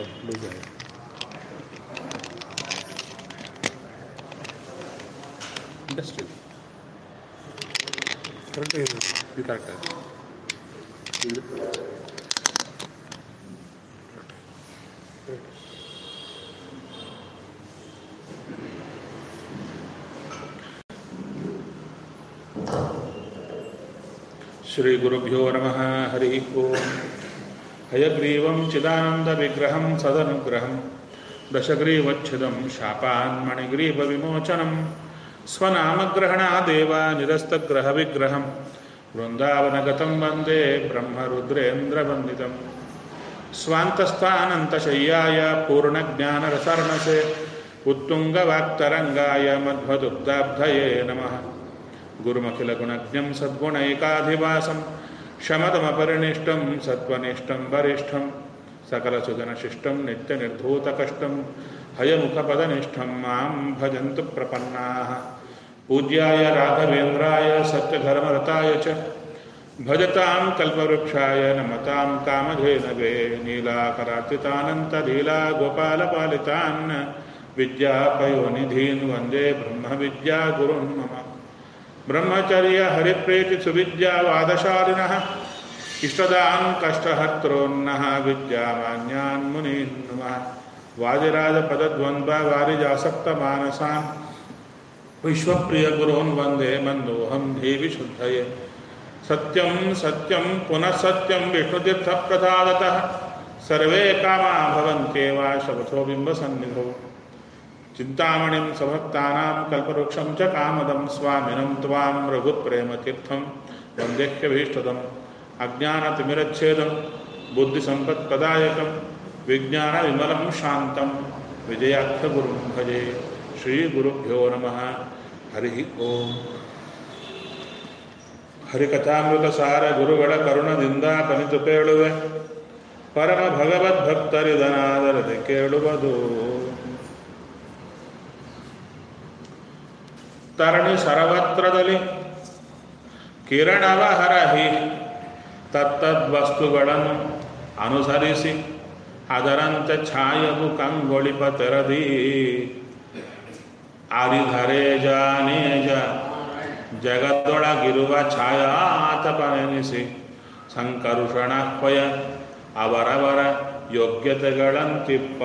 Loose ಆಗಿದೆ industry correct ಇದೆ ಇದು ಕರೆಕ್ಟ್ ಆಗಿದೆ ಇದು ಶ್ರೀಗುರುಭ್ಯೋ ನಮಃ ಹರಿ ಓಂ ಹಯಗ್ರೀವಂ ಚಿದಾನಂದವಿಗ್ರಹಂ ಸದನುಗ್ರಹಂ ದಶಗ್ರೀವಚ್ಛಿದಂ ಶಾಪಾನ್ಮಣಿಗ್ರೀವವಿಮೋಚನಂ ಸ್ವನಾಮಗ್ರಹಣಾದೇವ ನಿರಸ್ತಗ್ರಹವಿಗ್ರಹಂ ವೃಂದಾವನಗತಂ ವಂದೇ ಬ್ರಹ್ಮರುದ್ರೇಂದ್ರವಂದಿತಂ ಸ್ವಾಂತಸ್ಥಾನಂತಶಯ್ಯಾಯ ಪೂರ್ಣಜ್ಞಾನರಸರ್ಣಸೆ ಉತ್ತುಂಗವಾಕ್ತರಂಗಾಯ ಮಧ್ವದುಗ್ಧಾಬ್ಧಯೇ ನಮಃ ಗುರುಮಖಿಲಗುಣಜ್ಞಂ ಸದ್ಗುಣೈಕಾಧಿವಾಸಂ ಶಮದಮಪರಿನಿष्टं सत्त्वनिष्ठं वरिष्ठं सकलसुजनशिष्टं नित्यनिर्धूतकष्टं हयमुखपदनिष्ठं मां भजन्तु प्रपन्नाः पूज्याय राघवेन्द्राय सत्यधर्मरताय च भजतां कल्पवृक्षाय नमतां कामधेनवे नीलाकरार्चितानन्तलीलागोपालपालितान् विद्यापयोनिधीन् वन्दे ब्रह्मविद्यागुरुन् मम ಬ್ರಹ್ಮಚರ್ಯ ಹರಿಪ್ರೇತಿ ಸುವಿದ್ಯಾವಾದಶಾಲಿನಃ ಇಷ್ಟದಾನ್ ಕಷ್ಟಹರ್ತೃನ್ನಃ ವಿದ್ಯಾಮಾನ್ಯಾನ್ ಮುನೀನ್ ನಮಃ ವಾದಿರಾಜ ಪದದ್ವಂದ್ವ ವಾರಿಜಾಸಕ್ತ ಮಾನಸಾನ್ ವಿಶ್ವಪ್ರಿಯ ಗುರೋನ್ ವಂದೇ ಮಂದೋಹಂ ದೇವಿ ಶುದ್ಧಯೇ ಸತ್ಯಂ ಸತ್ಯಂ ಪುನಃ ಸತ್ಯಂ ವಿಷ್ಣುತೀರ್ಥ ಪ್ರಸಾದತಃ ಸರ್ವೇ ಕಾಮಾ ಭವಂತ್ಯೇವ ಶಪಥೋ ಬಿಂಬಸನ್ನಿಧೌ ಚಿಂತಾಮಣಿಂ ಸಭಕ್ತಾನಾಂ ಕಲ್ಪವೃಕ್ಷಂ ಚ ಕಾಮದಂ ಸ್ವಾಮಿನಂ ತ್ವಾಂ ರಘುಪ್ರೇಮತೀರ್ಥಂ ವಂದೇಹ್ಯಭೀಷ್ಟದಂ ಅಜ್ಞಾನತಿಮಿರಚ್ಛೇದಂ ಬುದ್ಧಿಸಂಪತ್ಪ್ರದಾಯಕಂ ವಿಜ್ಞಾನವಿಮಲಂ ಶಾಂತಂ ವಿಜಯಾಖ್ಯಗುರುಂ ಭಜೆ ಶ್ರೀಗುರುಭ್ಯೋ ನಮಃ ಹರಿ ಓಂ ಹರಿಕಥಾಮೃತ ಸಾರ ಗುರುಗಳ ಕರುಣದಿಂದ ಕನಿತು ಕೇಳುವೆ ಪರಮ ಭಗವದ್ಭಕ್ತರಿದನಾದರದೆ ಕೇಳುವುದು ತರಣಿ ಸರ್ವತ್ರದಲ್ಲಿ ಕಿರಣವ ಹರಹಿ ತತ್ತದ್ವಸ್ತುಗಳನ್ನು ಅನುಸರಿಸಿ ಅದರಂತೆ ಛಾಯವು ಕಂಗೊಳಿಪ ತೆರದಿ ಆರಿಧರೇಜ ನೇಜ ಜಗದೊಳಗಿರುವ ಛಾಯಾತಪನೆನಿಸಿ ಸಂಕರುಷಣಕ್ವಯ ಅವರವರ ಯೋಗ್ಯತೆಗಳಂತಿಪ್ಪ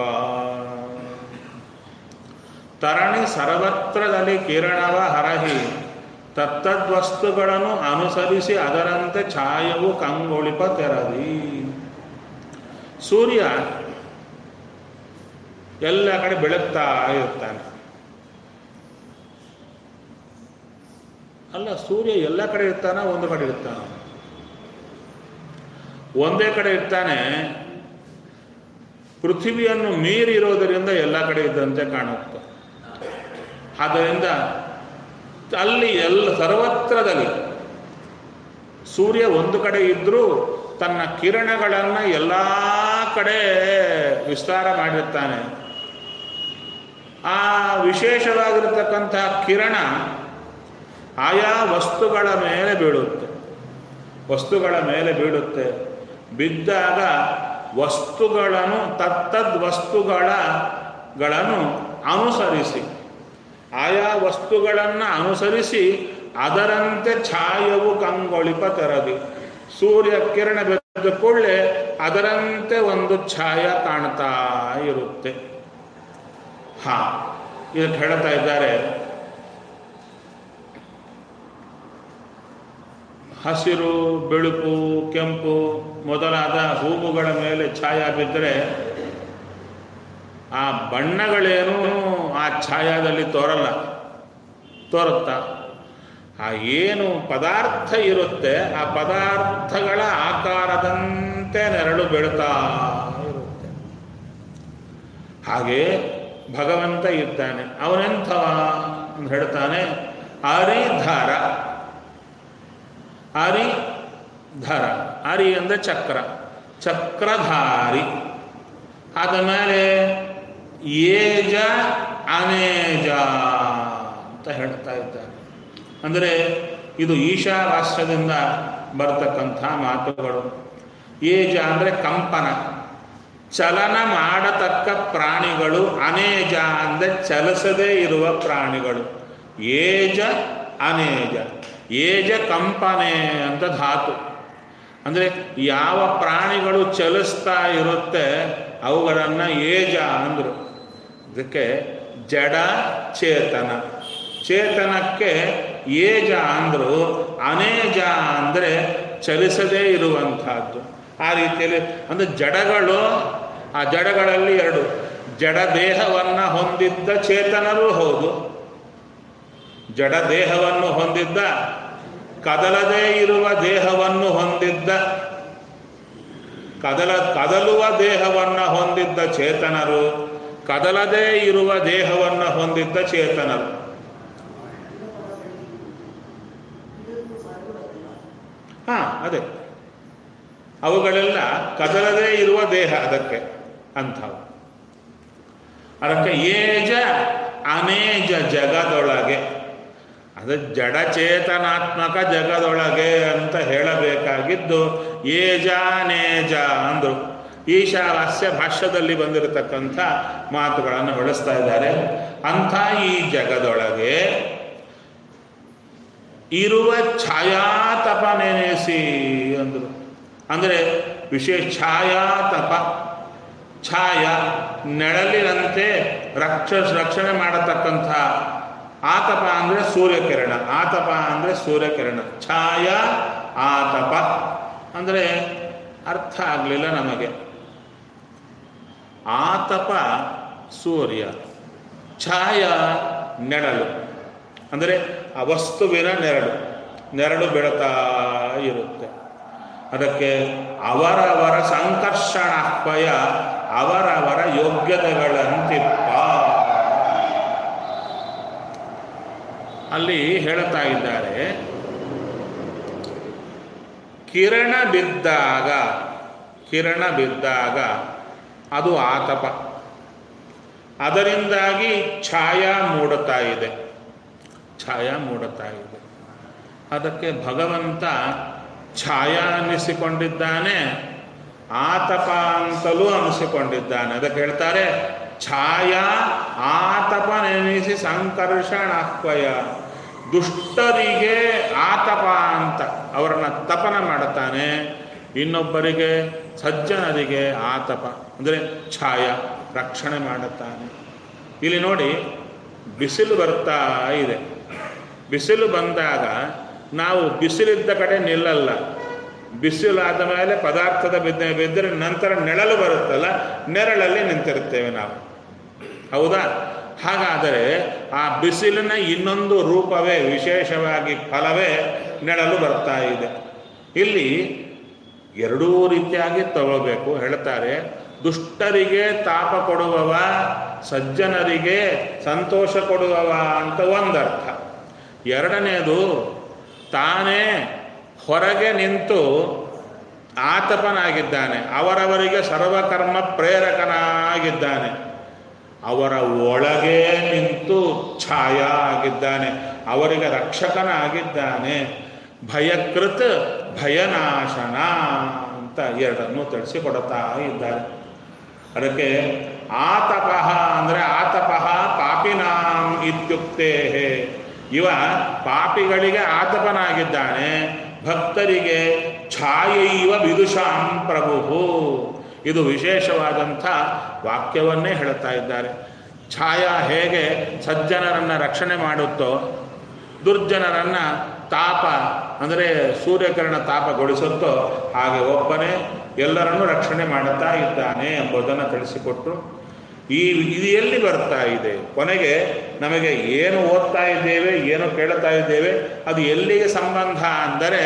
ತರಣಿ ಸರ್ವತ್ರದಲ್ಲಿ ಕಿರಣವ ಹರಹಿ ತತ್ತದ್ವಸ್ತುಗಳನ್ನು ಅನುಸರಿಸಿ ಅದರಂತೆ ಛಾಯವು ಕಂಗೊಳಿಪ ತೆರದಿ ಸೂರ್ಯ ಎಲ್ಲ ಕಡೆ ಬೆಳಗ್ತಾ ಇರ್ತಾನೆ ಅಲ್ಲ ಸೂರ್ಯ ಎಲ್ಲ ಕಡೆ ಇರ್ತಾನ ಒಂದು ಕಡೆ ಇರ್ತಾನ ಒಂದೇ ಕಡೆ ಇರ್ತಾನೆ ಪೃಥ್ವಿಯನ್ನು ಮೀರಿ ಇರೋದರಿಂದ ಎಲ್ಲ ಕಡೆ ಇದ್ದಂತೆ ಕಾಣುತ್ತೆ ಆದ್ದರಿಂದ ಅಲ್ಲಿ ಎಲ್ಲ ಸರ್ವತ್ರದಲ್ಲಿ ಸೂರ್ಯ ಒಂದು ಕಡೆ ಇದ್ದರೂ ತನ್ನ ಕಿರಣಗಳನ್ನು ಎಲ್ಲ ಕಡೆ ವಿಸ್ತಾರ ಮಾಡಿರ್ತಾನೆ ಆ ವಿಶೇಷವಾಗಿರತಕ್ಕಂತಹ ಕಿರಣ ಆಯಾ ವಸ್ತುಗಳ ಮೇಲೆ ಬೀಳುತ್ತೆ ವಸ್ತುಗಳ ಮೇಲೆ ಬೀಳುತ್ತೆ ಬಿದ್ದಾಗ ವಸ್ತುಗಳನ್ನು ತತ್ತದ್ ವಸ್ತುಗಳ ಗಳನ್ನು ಅನುಸರಿಸಿ ಆಯಾ ವಸ್ತುಗಳನ್ನು ಅನುಸರಿಸಿ ಅದರಂತೆ ಛಾಯವು ಕಂಗೊಳಿಪ ತೆರದಿ ಸೂರ್ಯ ಕಿರಣ ಬೆದ್ದ ಕೂಡಲೇ ಅದರಂತೆ ಒಂದು ಛಾಯ ಕಾಣ್ತಾ ಇರುತ್ತೆ ಹಾ ಇದಕ್ಕೆ ಹೇಳ್ತಾ ಇದ್ದಾರೆ ಹಸಿರು ಬೆಳುಪು ಕೆಂಪು ಮೊದಲಾದ ಹೂವುಗಳ ಮೇಲೆ ಛಾಯ ಬಿದ್ದರೆ ಆ ಬಣ್ಣಗಳೇನು ಆ ಛಾಯಾದಲ್ಲಿ ತೋರಲ್ಲ ತೋರುತ್ತಾ ಆ ಏನು ಪದಾರ್ಥ ಇರುತ್ತೆ ಆ ಪದಾರ್ಥಗಳ ಆಕಾರದಂತೆ ನೆರಳು ಬೀಳ್ತಾ ಇರುತ್ತೆ ಹಾಗೆ ಭಗವಂತ ಇದ್ದಾನೆ ಅವನೆಂಥವ ಅಂತ ಹೇಳ್ತಾನೆ ಹರಿಧಾರ ಹರಿಧರ ಹರಿ ಅಂದರೆ ಚಕ್ರ ಚಕ್ರಧಾರಿ ಆದ ಮೇಲೆ ಏಜ ಅನೇಜ ಅಂತ ಹೇಳ್ತಾ ಇದ್ದಾರೆ ಅಂದರೆ ಇದು ಈಶಾವಾಸ್ಯದಿಂದ ಬರ್ತಕ್ಕಂಥ ಮಾತುಗಳು ಏಜ ಅಂದರೆ ಕಂಪನ ಚಲನ ಮಾಡತಕ್ಕ ಪ್ರಾಣಿಗಳು ಅನೇಜ ಅಂದರೆ ಚಲಿಸದೇ ಇರುವ ಪ್ರಾಣಿಗಳು ಏಜ ಅನೇಜ ಏಜ ಕಂಪನೆ ಅಂತ ಧಾತು ಅಂದರೆ ಯಾವ ಪ್ರಾಣಿಗಳು ಚಲಿಸ್ತಾ ಇರುತ್ತೆ ಅವುಗಳನ್ನು ಏಜ ಅಂದರು ಇದಕ್ಕೆ ಜಡ ಚೇತನ ಚೇತನಕ್ಕೆ ಏಜ ಅಂದರು ಅನೇಜ ಅಂದರೆ ಚಲಿಸದೇ ಇರುವಂತಹದ್ದು ಆ ರೀತಿಯಲ್ಲಿ ಅಂದರೆ ಜಡಗಳು ಆ ಜಡಗಳಲ್ಲಿ ಎರಡು ಜಡ ದೇಹವನ್ನು ಹೊಂದಿದ್ದ ಚೇತನರೂ ಹೌದು ಜಡ ದೇಹವನ್ನು ಹೊಂದಿದ್ದ ಕದಲದೇ ಇರುವ ದೇಹವನ್ನು ಹೊಂದಿದ್ದ ಕದಲ ಕದಲುವ ದೇಹವನ್ನು ಹೊಂದಿದ್ದ ಚೇತನರು ಕದಲದೇ ಇರುವ ದೇಹವನ್ನು ಹೊಂದಿದ್ದ ಚೇತನರು ಹಾ ಅದೇ ಅವುಗಳೆಲ್ಲ ಕದಲದೇ ಇರುವ ದೇಹ ಅದಕ್ಕೆ ಅಂಥವು ಅದಕ್ಕೆ ಏಜ ಅನೇಜ ಜಗದೊಳಗೆ ಅದು ಜಡಚೇತನಾತ್ಮಕ ಜಗದೊಳಗೆ ಅಂತ ಹೇಳಬೇಕಾಗಿದ್ದು ಏಜಾನೇಜ ಅಂದರು ಈಶಾವಾಸ್ಯ ಭಾಷ್ಯದಲ್ಲಿ ಬಂದಿರತಕ್ಕಂಥ ಮಾತುಗಳನ್ನು ಬಳಸ್ತಾ ಇದ್ದಾರೆ ಅಂಥ ಈ ಜಗದೊಳಗೆ ಇರುವ ಛಾಯಾತಪ ನೆನೆಸಿ ಅಂದರು ಅಂದರೆ ವಿಶೇಷ ಛಾಯಾತಪ ಛಾಯ ನೆಳಲಿನಂತೆ ರಕ್ಷ ರಕ್ಷಣೆ ಮಾಡತಕ್ಕಂಥ ಆತಪ ಅಂದರೆ ಸೂರ್ಯಕಿರಣ ಆತಪ ಅಂದರೆ ಸೂರ್ಯಕಿರಣ ಛಾಯ ಆತಪ ಅಂದರೆ ಅರ್ಥ ಆಗಲಿಲ್ಲ ನಮಗೆ ಆತಪ ಸೂರ್ಯ ಛಾಯ ನೆರಳು ಅಂದರೆ ಆ ವಸ್ತುವಿನ ನೆರಳು ನೆರಳು ಬೀಳ್ತಾ ಇರುತ್ತೆ ಅದಕ್ಕೆ ಅವರವರ ಸಂಕರ್ಷಣಾಹ್ವಯ ಅವರವರ ಯೋಗ್ಯತೆಗಳಂತಿಪ್ಪ ಅಲ್ಲಿ ಹೇಳ್ತಾ ಇದ್ದಾರೆ ಕಿರಣ ಬಿದ್ದಾಗ ಕಿರಣ ಬಿದ್ದಾಗ ಅದು ಆತಪ ಅದರಿಂದಾಗಿ ಛಾಯ ಮೂಡುತ್ತಾ ಇದೆ ಛಾಯ ಮೂಡುತ್ತಾ ಇದೆ ಅದಕ್ಕೆ ಭಗವಂತ ಛಾಯ ಅನ್ನಿಸಿಕೊಂಡಿದ್ದಾನೆ ಆತಪ ಅಂತಲೂ ಅನಿಸಿಕೊಂಡಿದ್ದಾನೆ ಅದಕ್ಕೆ ಹೇಳ್ತಾರೆ ಛಾಯ ಆತಪ ನೆನೆಸಿ ಸಂಕರ್ಷಣಾಹ್ವಯ ದುಷ್ಟರಿಗೆ ಆತಪ ಅಂತ ಅವರನ್ನ ತಪನ ಮಾಡುತ್ತಾನೆ ಇನ್ನೊಬ್ಬರಿಗೆ ಸಜ್ಜನರಿಗೆ ಆತಪ ಅಂದರೆ ಛಾಯ ರಕ್ಷಣೆ ಮಾಡುತ್ತಾನೆ ಇಲ್ಲಿ ನೋಡಿ ಬಿಸಿಲು ಬರ್ತಾ ಇದೆ ಬಿಸಿಲು ಬಂದಾಗ ನಾವು ಬಿಸಿಲಿದ್ದ ಕಡೆ ನಿಲ್ಲಲ್ಲ ಬಿಸಿಲಾದ ಮೇಲೆ ಪದಾರ್ಥದ ಬಿದ್ದ ಬಿದ್ದರೆ ನಂತರ ನೆರಳು ಬರುತ್ತಲ್ಲ ನೆರಳಲ್ಲಿ ನಿಂತಿರುತ್ತೇವೆ ನಾವು ಹೌದಾ ಹಾಗಾದರೆ ಆ ಬಿಸಿಲಿನ ಇನ್ನೊಂದು ರೂಪವೇ ವಿಶೇಷವಾಗಿ ಫಲವೇ ನೆರಳು ಬರ್ತಾ ಇದೆ ಇಲ್ಲಿ ಎರಡೂ ರೀತಿಯಾಗಿ ತಗೋಬೇಕು ಹೇಳ್ತಾರೆ ದುಷ್ಟರಿಗೆ ತಾಪ ಕೊಡುವವ ಸಜ್ಜನರಿಗೆ ಸಂತೋಷ ಕೊಡುವವ ಅಂತ ಒಂದರ್ಥ ಎರಡನೇದು ತಾನೇ ಹೊರಗೆ ನಿಂತು ಆತಪನಾಗಿದ್ದಾನೆ ಅವರವರಿಗೆ ಸರ್ವಕರ್ಮ ಪ್ರೇರಕನಾಗಿದ್ದಾನೆ ಅವರ ಒಳಗೆ ನಿಂತು ಛಾಯ ಆಗಿದ್ದಾನೆ ಅವರಿಗೆ ರಕ್ಷಕನಾಗಿದ್ದಾನೆ ಭಯಕೃತ್ ಭಯನಾಶನ ಅಂತ ಎರಡನ್ನು ತಿಳಿಸಿಕೊಡುತ್ತಾ ಇದ್ದಾರೆ ಅದಕ್ಕೆ ಆತಪಃ ಅಂದರೆ ಆತಪಃ ಪಾಪಿನಾಂ ಇತ್ಯುಕ್ತೇ ಇವ ಪಾಪಿಗಳಿಗೆ ಆತಪನಾಗಿದ್ದಾನೆ ಭಕ್ತರಿಗೆ ಛಾಯೈವ ವಿದುಷಾಂ ಪ್ರಭು ಇದು ವಿಶೇಷವಾದಂಥ ವಾಕ್ಯವನ್ನೇ ಹೇಳುತ್ತಾ ಇದ್ದಾರೆ ಛಾಯ ಹೇಗೆ ಸಜ್ಜನರನ್ನು ರಕ್ಷಣೆ ಮಾಡುತ್ತೋ ದುರ್ಜನರನ್ನು ತಾಪ ಅಂದರೆ ಸೂರ್ಯಕಿರಣ ತಾಪಗೊಳಿಸುತ್ತೋ ಹಾಗೆ ಒಬ್ಬನೇ ಎಲ್ಲರನ್ನೂ ರಕ್ಷಣೆ ಮಾಡುತ್ತಾ ಇದ್ದಾನೆ ಎಂಬುದನ್ನು ತಿಳಿಸಿಕೊಟ್ಟು ಈ ಇದು ಎಲ್ಲಿ ಬರ್ತಾ ಇದೆ ಕೊನೆಗೆ ನಮಗೆ ಏನು ಓದ್ತಾ ಇದ್ದೇವೆ ಏನು ಕೇಳುತ್ತಾ ಇದ್ದೇವೆ ಅದು ಎಲ್ಲಿಗೆ ಸಂಬಂಧ ಅಂದರೆ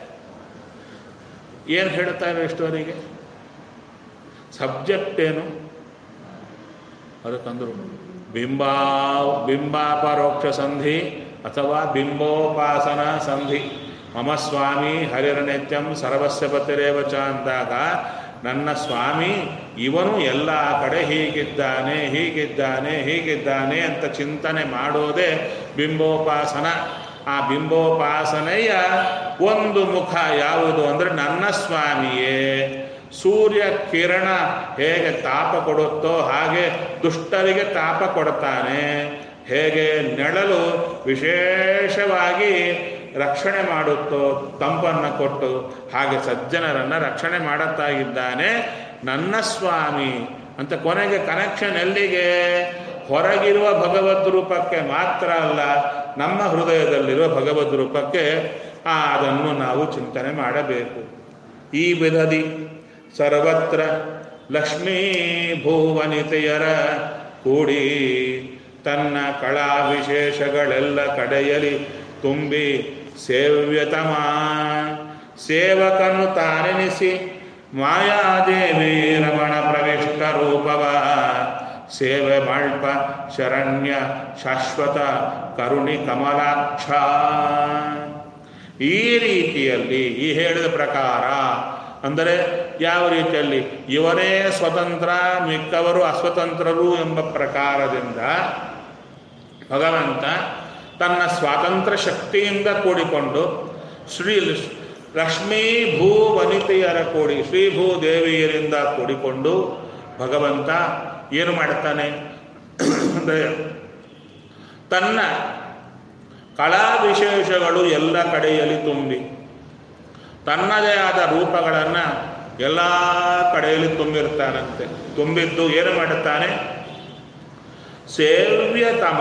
ಏನು ಹೇಳ್ತಾರೆ ಇಷ್ಟವರೆಗೆ ಸಬ್ಜೆಕ್ಟ್ ಏನು ಅದಕ್ಕಂದ್ರು ಬಿಂಬಾ ಬಿಂಬಾಪರೋಕ್ಷ ಸಂಧಿ ಅಥವಾ ಬಿಂಬೋಪಾಸನ ಸಂಧಿ ಮಮ ಸ್ವಾಮಿ ಹರಿರನಿತ್ಯಂ ಸರ್ವಸ್ಯ ಪತಿರೇವ ಚ ಅಂದಾಗ ನನ್ನ ಸ್ವಾಮಿ ಇವನು ಎಲ್ಲ ಕಡೆ ಹೀಗಿದ್ದಾನೆ ಹೀಗಿದ್ದಾನೆ ಹೀಗಿದ್ದಾನೆ ಅಂತ ಚಿಂತನೆ ಮಾಡೋದೇ ಬಿಂಬೋಪಾಸನ ಆ ಬಿಂಬೋಪಾಸನೆಯ ಒಂದು ಮುಖ ಯಾವುದು ಅಂದರೆ ನನ್ನ ಸ್ವಾಮಿಯೇ ಸೂರ್ಯ ಕಿರಣ ಹೇಗೆ ತಾಪ ಕೊಡುತ್ತೋ ಹಾಗೆ ದುಷ್ಟರಿಗೆ ತಾಪ ಕೊಡ್ತಾನೆ ಹೇಗೆ ನೆಳಲು ವಿಶೇಷವಾಗಿ ರಕ್ಷಣೆ ಮಾಡುತ್ತೋ ತಂಪನ್ನು ಕೊಟ್ಟು ಹಾಗೆ ಸಜ್ಜನರನ್ನು ರಕ್ಷಣೆ ಮಾಡುತ್ತಾ ಇದ್ದಾನೆ ನನ್ನ ಸ್ವಾಮಿ ಅಂತ ಕೊನೆಗೆ ಕನೆಕ್ಷನ್ ಎಲ್ಲಿಗೆ ಹೊರಗಿರುವ ಭಗವದ್ ರೂಪಕ್ಕೆ ಮಾತ್ರ ಅಲ್ಲ ನಮ್ಮ ಹೃದಯದಲ್ಲಿರುವ ಭಗವದ್ ರೂಪಕ್ಕೆ ಆ ಅದನ್ನು ನಾವು ಚಿಂತನೆ ಮಾಡಬೇಕು ಈ ವಿಧದಿ ಸರ್ವತ್ರ ಲಕ್ಷ್ಮೀ ಭುವನಿತೆಯರ ಕೂಡಿ ತನ್ನ ಕಳಾ ವಿಶೇಷಗಳೆಲ್ಲ ಕಡೆಯಲಿ ತುಂಬಿ ಸೇವ್ಯತಮ ಸೇವಕನು ತಾನೆನಿಸಿ ಮಾಯಾದೇವಿ ರಮಣ ಪ್ರವಿಷ್ಟ ರೂಪವ ಸೇವೆ ಮಾಳ್ಪ ಶರಣ್ಯ ಶಾಶ್ವತ ಕರುಣಿ ಕಮಲಾಕ್ಷ ಈ ರೀತಿಯಲ್ಲಿ ಈ ಹೇಳಿದ ಪ್ರಕಾರ ಅಂದರೆ ಯಾವ ರೀತಿಯಲ್ಲಿ ಇವರೇ ಸ್ವತಂತ್ರ ಮಿಕ್ಕವರು ಅಸ್ವತಂತ್ರರು ಎಂಬ ಪ್ರಕಾರದಿಂದ ಭಗವಂತ ತನ್ನ ಸ್ವಾತಂತ್ರ್ಯ ಶಕ್ತಿಯಿಂದ ಕೂಡಿಕೊಂಡು ಶ್ರೀ ಲಕ್ಷ್ಮೀ ಭೂ ವನಿತೆಯರ ಕೂಡಿ ಶ್ರೀ ಭೂ ದೇವಿಯರಿಂದ ಕೂಡಿಕೊಂಡು ಭಗವಂತ ಏನು ಮಾಡುತ್ತಾನೆ ಅಂದರೆ ತನ್ನ ಕಳಾ ವಿಶೇಷಗಳು ಎಲ್ಲ ಕಡೆಯಲ್ಲಿ ತುಂಬಿ ತನ್ನದೇ ಆದ ರೂಪಗಳನ್ನು ಎಲ್ಲ ಕಡೆಯಲ್ಲಿ ತುಂಬಿರ್ತಾನಂತೆ ತುಂಬಿದ್ದು ಏನು ಮಾಡುತ್ತಾನೆ ಸೇವ್ಯತಮ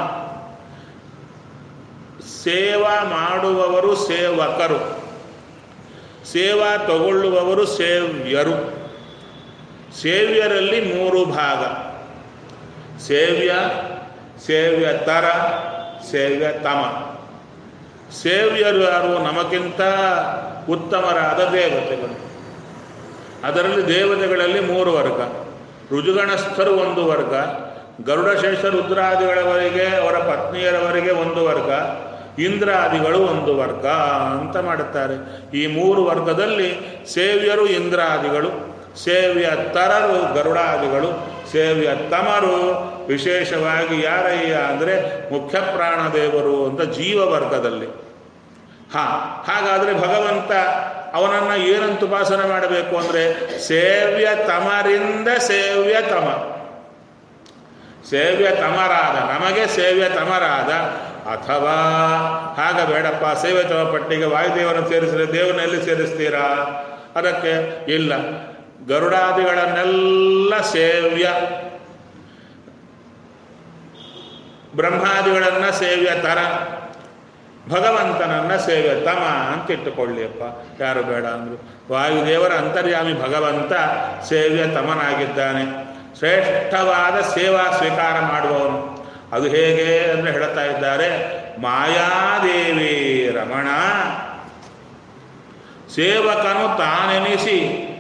ಸೇವಾ ಮಾಡುವವರು ಸೇವಕರು ಸೇವಾ ತಗೊಳ್ಳುವವರು ಸೇವ್ಯರು ಸೇವ್ಯರಲ್ಲಿ ಮೂರು ಭಾಗ ಸೇವ್ಯ ಸೇವ್ಯತರ ಸೇವ್ಯತಮ ಸೇವ್ಯರು ಯಾರು ನಮಗಿಂತ ಉತ್ತಮರಾದ ದೇವತೆಗಳು ಅದರಲ್ಲಿ ದೇವತೆಗಳಲ್ಲಿ ಮೂರು ವರ್ಗ ರುಜುಗಣಸ್ಥರು ಒಂದು ವರ್ಗ ಗರುಡಶೇಷ ರುದ್ರಾದಿಗಳವರೆಗೆ ಅವರ ಪತ್ನಿಯರವರೆಗೆ ಒಂದು ವರ್ಗ ಇಂದ್ರಾದಿಗಳು ಒಂದು ವರ್ಗ ಅಂತ ಮಾಡುತ್ತಾರೆ ಈ ಮೂರು ವರ್ಗದಲ್ಲಿ ಸೇವ್ಯರು ಇಂದ್ರಾದಿಗಳು ಸೇವ್ಯ ತರರು ಗರುಡಾದಿಗಳು ಸೇವ್ಯ ತಮರು ವಿಶೇಷವಾಗಿ ಯಾರಯ್ಯ ಅಂದರೆ ಮುಖ್ಯ ಪ್ರಾಣದೇವರು ಅಂತ ಜೀವ ವರ್ಗದಲ್ಲಿ ಹಾ ಹಾಗಾದರೆ ಭಗವಂತ ಅವನನ್ನು ಏನಂತ ಉಪಾಸನೆ ಮಾಡಬೇಕು ಅಂದರೆ ಸೇವ್ಯ ತಮರಿಂದ ಸೇವ್ಯ ತಮ ಸೇವ್ಯ ತಮರಾದ ನಮಗೆ ಸೇವ್ಯ ತಮರಾದ ಅಥವಾ ಹಾಗ ಬೇಡಪ್ಪ ಸೇವ್ಯ ತಮ ಪಟ್ಟಿಗೆ ವಾಯುದೇವರನ್ನು ಸೇರಿಸಿದ್ರೆ ದೇವರನ್ನೆಲ್ಲಿ ಸೇರಿಸ್ತೀರಾ ಅದಕ್ಕೆ ಇಲ್ಲ ಗರುಡಾದಿಗಳನ್ನೆಲ್ಲ ಸೇವ್ಯ ಬ್ರಹ್ಮಾದಿಗಳನ್ನ ಸೇವ್ಯ ತರ ಭಗವಂತನನ್ನ ಸೇವೆ ತಮ ಅಂತ ಇಟ್ಟುಕೊಳ್ಳಿಯಪ್ಪ ಯಾರು ಬೇಡ ಅಂದರು ವಾಯುದೇವರ ಅಂತರ್ಯಾಮಿ ಭಗವಂತ ಸೇವ್ಯ ತಮನಾಗಿದ್ದಾನೆ ಶ್ರೇಷ್ಠವಾದ ಸೇವಾ ಸ್ವೀಕಾರ ಮಾಡುವವನು ಅದು ಹೇಗೆ ಅಂದರೆ ಹೇಳ್ತಾ ಇದ್ದಾರೆ ಮಾಯಾದೇವಿ ರಮಣ ಸೇವಕನು ತಾನೆನಿಸಿ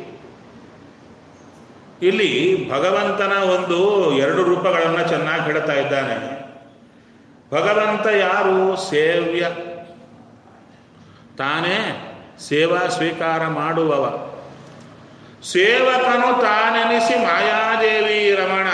ಇಲ್ಲಿ ಭಗವಂತನ ಒಂದು ಎರಡು ರೂಪಗಳನ್ನು ಚೆನ್ನಾಗಿ ಹೇಳ್ತಾ ಇದ್ದಾನೆ ಭಗವಂತ ಯಾರು ಸೇವ್ಯ ತಾನೇ ಸೇವಾ ಸ್ವೀಕಾರ ಮಾಡುವವ ಸೇವಕನು ತಾನೆನಿಸಿ ಮಾಯಾದೇವಿ ರಮಣ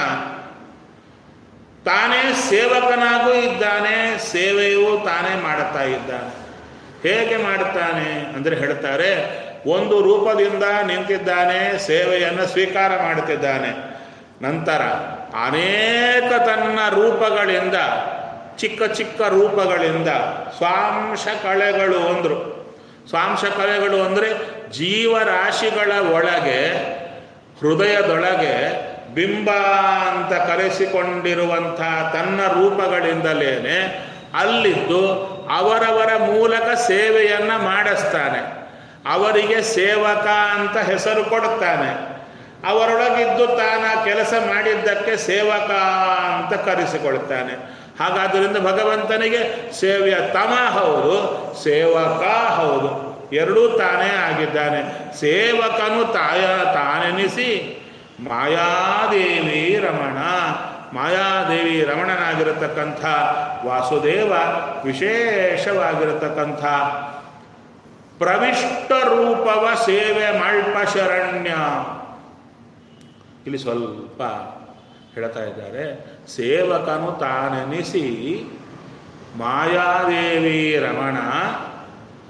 ತಾನೇ ಸೇವಕನಾಗೂ ಇದ್ದಾನೆ ಸೇವೆಯೂ ತಾನೇ ಮಾಡುತ್ತಾ ಇದ್ದಾನೆ ಹೇಗೆ ಮಾಡುತ್ತಾನೆ ಅಂದರೆ ಹೇಳ್ತಾರೆ ಒಂದು ರೂಪದಿಂದ ನಿಂತಿದ್ದಾನೆ ಸೇವೆಯನ್ನು ಸ್ವೀಕಾರ ಮಾಡುತ್ತಿದ್ದಾನೆ ನಂತರ ಅನೇಕ ತನ್ನ ರೂಪಗಳಿಂದ ಚಿಕ್ಕ ಚಿಕ್ಕ ರೂಪಗಳಿಂದ ಸ್ವಾಂಶ ಕಳೆಗಳು ಅಂದರು ಸ್ವಾಂಶ ಕಲೆಗಳು ಅಂದರೆ ಜೀವರಾಶಿಗಳ ಒಳಗೆ ಹೃದಯದೊಳಗೆ ಬಿಂಬ ಅಂತ ಕರೆಸಿಕೊಂಡಿರುವಂಥ ತನ್ನ ರೂಪಗಳಿಂದಲೇನೆ ಅಲ್ಲಿದ್ದು ಅವರವರ ಮೂಲಕ ಸೇವೆಯನ್ನು ಮಾಡಿಸ್ತಾನೆ ಅವರಿಗೆ ಸೇವಕ ಅಂತ ಹೆಸರು ಕೊಡುತ್ತಾನೆ ಅವರೊಳಗಿದ್ದು ತಾನ ಕೆಲಸ ಮಾಡಿದ್ದಕ್ಕೆ ಸೇವಕ ಅಂತ ಕರೆಸಿಕೊಳ್ತಾನೆ ಹಾಗಾದ್ದರಿಂದ ಭಗವಂತನಿಗೆ ಸೇವ್ಯ ತಮ ಹೌದು ಸೇವಕ ಹೌದು ಎರಡೂ ತಾನೇ ಆಗಿದ್ದಾನೆ ಸೇವಕನು ತಾಯ ತಾನೆನಿಸಿ ಮಾಯಾದೇವಿ ರಮಣ ಮಾಯಾದೇವಿ ರಮಣನಾಗಿರತಕ್ಕಂಥ ವಾಸುದೇವ ವಿಶೇಷವಾಗಿರತಕ್ಕಂಥ ಪ್ರವಿಷ್ಟ ರೂಪವ ಸೇವೆ ಮಲ್ಪ ಶರಣ್ಯ ಇಲ್ಲಿ ಸ್ವಲ್ಪ ಹೇಳ್ತಾ ಇದ್ದಾರೆ ಸೇವಕನು ತಾನೆನಿಸಿ ಮಾಯಾದೇವಿ ರಮಣ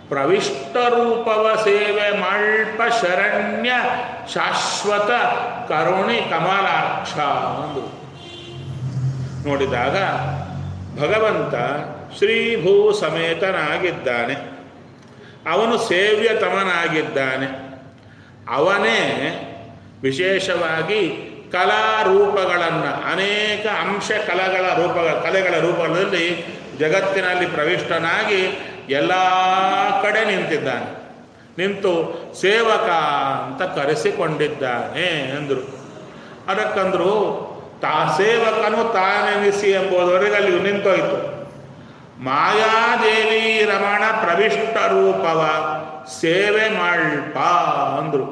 ಪ್ರವಿಷ್ಟ ರೂಪವ ಸೇವೆ ಮಲ್ಪ ಶರಣ್ಯ ಶಾಶ್ವತ ಕರುಣಿ ಕಮಲಾಕ್ಷ ಅಂದು ನೋಡಿದಾಗ ಭಗವಂತ ಶ್ರೀಭೂ ಸಮೇತನಾಗಿದ್ದಾನೆ ಅವನು ಸೇವ್ಯತಮನಾಗಿದ್ದಾನೆ ಅವನೇ ವಿಶೇಷವಾಗಿ ಕಲಾರೂಪಗಳನ್ನು ಅನೇಕ ಅಂಶ ಕಲೆಗಳ ರೂಪಗಳ ಕಲೆಗಳ ರೂಪದಲ್ಲಿ ಜಗತ್ತಿನಲ್ಲಿ ಪ್ರವಿಷ್ಟನಾಗಿ ಎಲ್ಲ ಕಡೆ ನಿಂತಿದ್ದಾನೆ ನಿಂತು ಸೇವಕ ಅಂತ ಕರೆಸಿಕೊಂಡಿದ್ದಾನೆ ಅಂದರು ಅದಕ್ಕಂದ್ರು ತಾ ಸೇವಕನು ತಾನೆನಿಸಿ ಎಂಬುದವರೆಗೆ ಅಲ್ಲಿ ನಿಂತೋಯ್ತು ಮಾಯಾದೇವಿ ರಮಣ ಪ್ರವಿಷ್ಟ ರೂಪವ ಸೇವೆ ಮಲ್ಪ ಅಂದ್ರು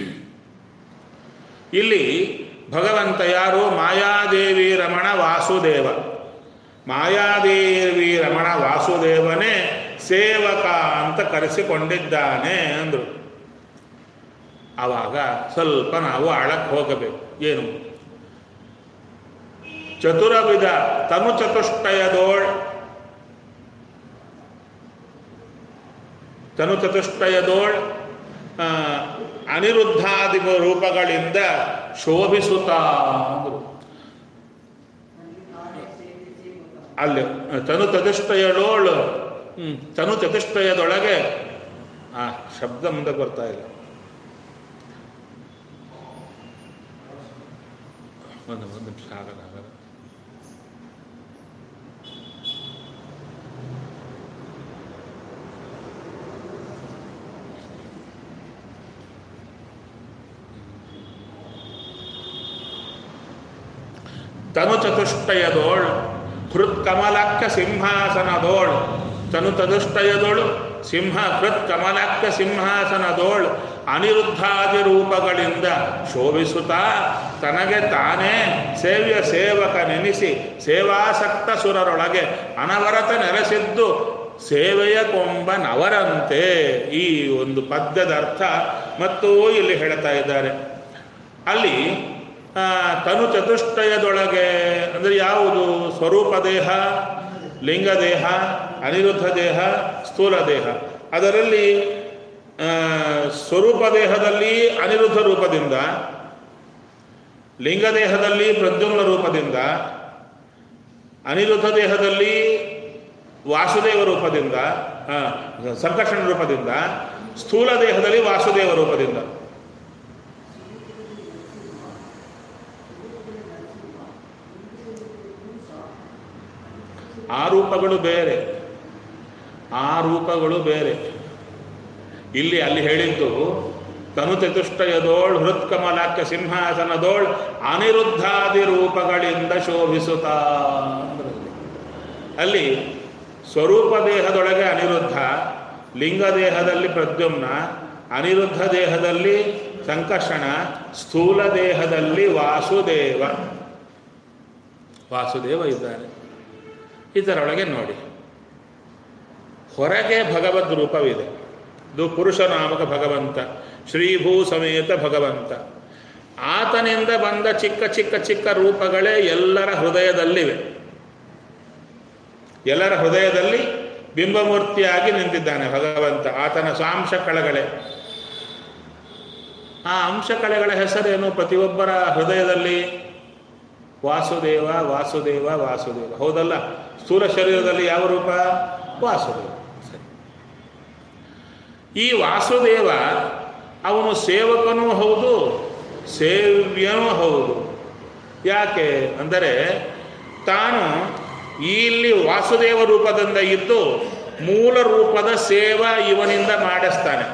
ಇಲ್ಲಿ ಭಗವಂತ ಯಾರು ಮಾಯಾದೇವಿ ರಮಣ ವಾಸುದೇವ ಮಾಯಾದೇವಿ ರಮಣ ವಾಸುದೇವನೇ ಸೇವಕ ಅಂತ ಕರೆಸಿಕೊಂಡಿದ್ದಾನೆ ಅಂದರು ಆವಾಗ ಸ್ವಲ್ಪ ನಾವು ಆಳಕ್ಕೆ ಹೋಗಬೇಕು ಏನು ಚತುರವಿಧ ತನು ಚತುಷ್ಟಯದೋಳ್ ತನು ಚತುಷ್ಟಯದೋಳ್ ಆ, ಅನಿರುದ್ಧಾದಿ ರೂಪಗಳಿಂದ ಶೋಭಿಸುತ್ತಾ ಅಂದ್ರು ಅಲ್ಲಿ ತನು ಚತುಷ್ಟಯದೋಳು ಹ್ಮ್ ತನು ಚತುಷ್ಟಯದೊಳಗೆ ಆ ಶಬ್ದ ಮುಂದೆ ಬರ್ತಾ ಇಲ್ಲ ಒಂದು ಒಂದು ನಿಮಿಷ ಆಗಲ್ಲ ಆಗಲ್ಲ ತನು ಚತುಷ್ಟಯದೋಳ್ ಹೃತ್ ಕಮಲಾಕ್ಷ ಸಿಂಹಾಸನದೋಳ್ ತನು ಚತುಷ್ಟಯದೋಳು ಸಿಂಹ ಹೃತ್ ಕಮಲಾಕ್ಷ ಸಿಂಹಾಸನದೋಳ್ ಅನಿರುದ್ಧಾದಿ ರೂಪಗಳಿಂದ ಶೋಭಿಸುತ್ತಾ ತನಗೆ ತಾನೇ ಸೇವ್ಯ ಸೇವಕ ನೆನೆಸಿ ಸೇವಾಸಕ್ತ ಸುರರೊಳಗೆ ಅನವರತ ನೆಲೆಸಿದ್ದು ಸೇವೆಯ ಕೊಂಬನವರಂತೆ ಈ ಒಂದು ಪದ್ಯದ ಅರ್ಥ ಮತ್ತು ಇಲ್ಲಿ ಹೇಳ್ತಾ ಇದ್ದಾರೆ ಅಲ್ಲಿ ಆ, ತನು ಚತುಷ್ಟಯದೊಳಗೆ ಅಂದರೆ ಯಾವುದು ಸ್ವರೂಪ ದೇಹ ಲಿಂಗ ದೇಹ ಅನಿರುದ್ಧ ದೇಹ ಸ್ಥೂಲ ದೇಹ ಅದರಲ್ಲಿ ಆ, ಸ್ವರೂಪ ದೇಹದಲ್ಲಿ ಅನಿರುದ್ಧ ರೂಪದಿಂದ ಲಿಂಗ ದೇಹದಲ್ಲಿ ಪ್ರದ್ಯುಮ್ನ ರೂಪದಿಂದ ಅನಿರುದ್ಧ ದೇಹದಲ್ಲಿ ವಾಸುದೇವ ರೂಪದಿಂದ ಆ, ಸಂಕರ್ಷಣ ರೂಪದಿಂದ ಸ್ಥೂಲ ದೇಹದಲ್ಲಿ ವಾಸುದೇವ ರೂಪದಿಂದ ಆ ರೂಪಗಳು ಬೇರೆ ಆ ರೂಪಗಳು ಬೇರೆ ಇಲ್ಲಿ ಅಲ್ಲಿ ಹೇಳಿದ್ದು ತನು ಚತುಷ್ಟಯದೋಳ್ ಹೃತ್ಕಮಲಾಕ್ಯ ಸಿಂಹಾಸನದೋಳ್ ಅನಿರುದ್ಧಾದಿ ರೂಪಗಳಿಂದ ಶೋಭಿಸುತ್ತಾ ಅಂದ್ರಲ್ಲಿ. ಅಲ್ಲಿ ಸ್ವರೂಪ ದೇಹದೊಳಗೆ ಅನಿರುದ್ಧ ಲಿಂಗ ದೇಹದಲ್ಲಿ ಪ್ರದ್ಯುಮ್ನ ಅನಿರುದ್ಧ ದೇಹದಲ್ಲಿ ಸಂಕರ್ಷಣ ಸ್ಥೂಲ ದೇಹದಲ್ಲಿ ವಾಸುದೇವ ವಾಸುದೇವ ಇದ್ದಾನೆ ಇದರೊಳಗೆ ನೋಡಿ ಹೊರಗೆ ಭಗವದ್ ರೂಪವಿದೆ ಇದು ಪುರುಷನಾಮಕ ಭಗವಂತ ಶ್ರೀಭೂ ಸಮೇತ ಭಗವಂತ ಆತನಿಂದ ಬಂದ ಚಿಕ್ಕ ಚಿಕ್ಕ ಚಿಕ್ಕ ರೂಪಗಳೇ ಎಲ್ಲರ ಹೃದಯದಲ್ಲಿವೆ ಎಲ್ಲರ ಹೃದಯದಲ್ಲಿ ಬಿಂಬಮೂರ್ತಿಯಾಗಿ ನಿಂತಿದ್ದಾನೆ ಭಗವಂತ ಆತನ ಸಾಂಶ ಕಳೆಗಳೇ ಆ ಅಂಶ ಕಳೆಗಳ ಹೆಸರೇನು ಪ್ರತಿಯೊಬ್ಬರ ಹೃದಯದಲ್ಲಿ ವಾಸುದೇವ ವಾಸುದೇವ ವಾಸುದೇವ ಹೌದಲ್ಲ ಸ್ಥೂಲ ಶರೀರದಲ್ಲಿ ಯಾವ ರೂಪ ವಾಸುದೇವ ಸರಿ ಈ ವಾಸುದೇವ ಅವನು ಸೇವಕನೂ ಹೌದು ಸೇವ್ಯನೂ ಹೌದು ಯಾಕೆ ಅಂದರೆ ತಾನು ಇಲ್ಲಿ ವಾಸುದೇವ ರೂಪದಿಂದ ಇದ್ದು ಮೂಲ ರೂಪದ ಸೇವಾ ಇವನಿಂದ ಮಾಡಿಸ್ತಾನೆ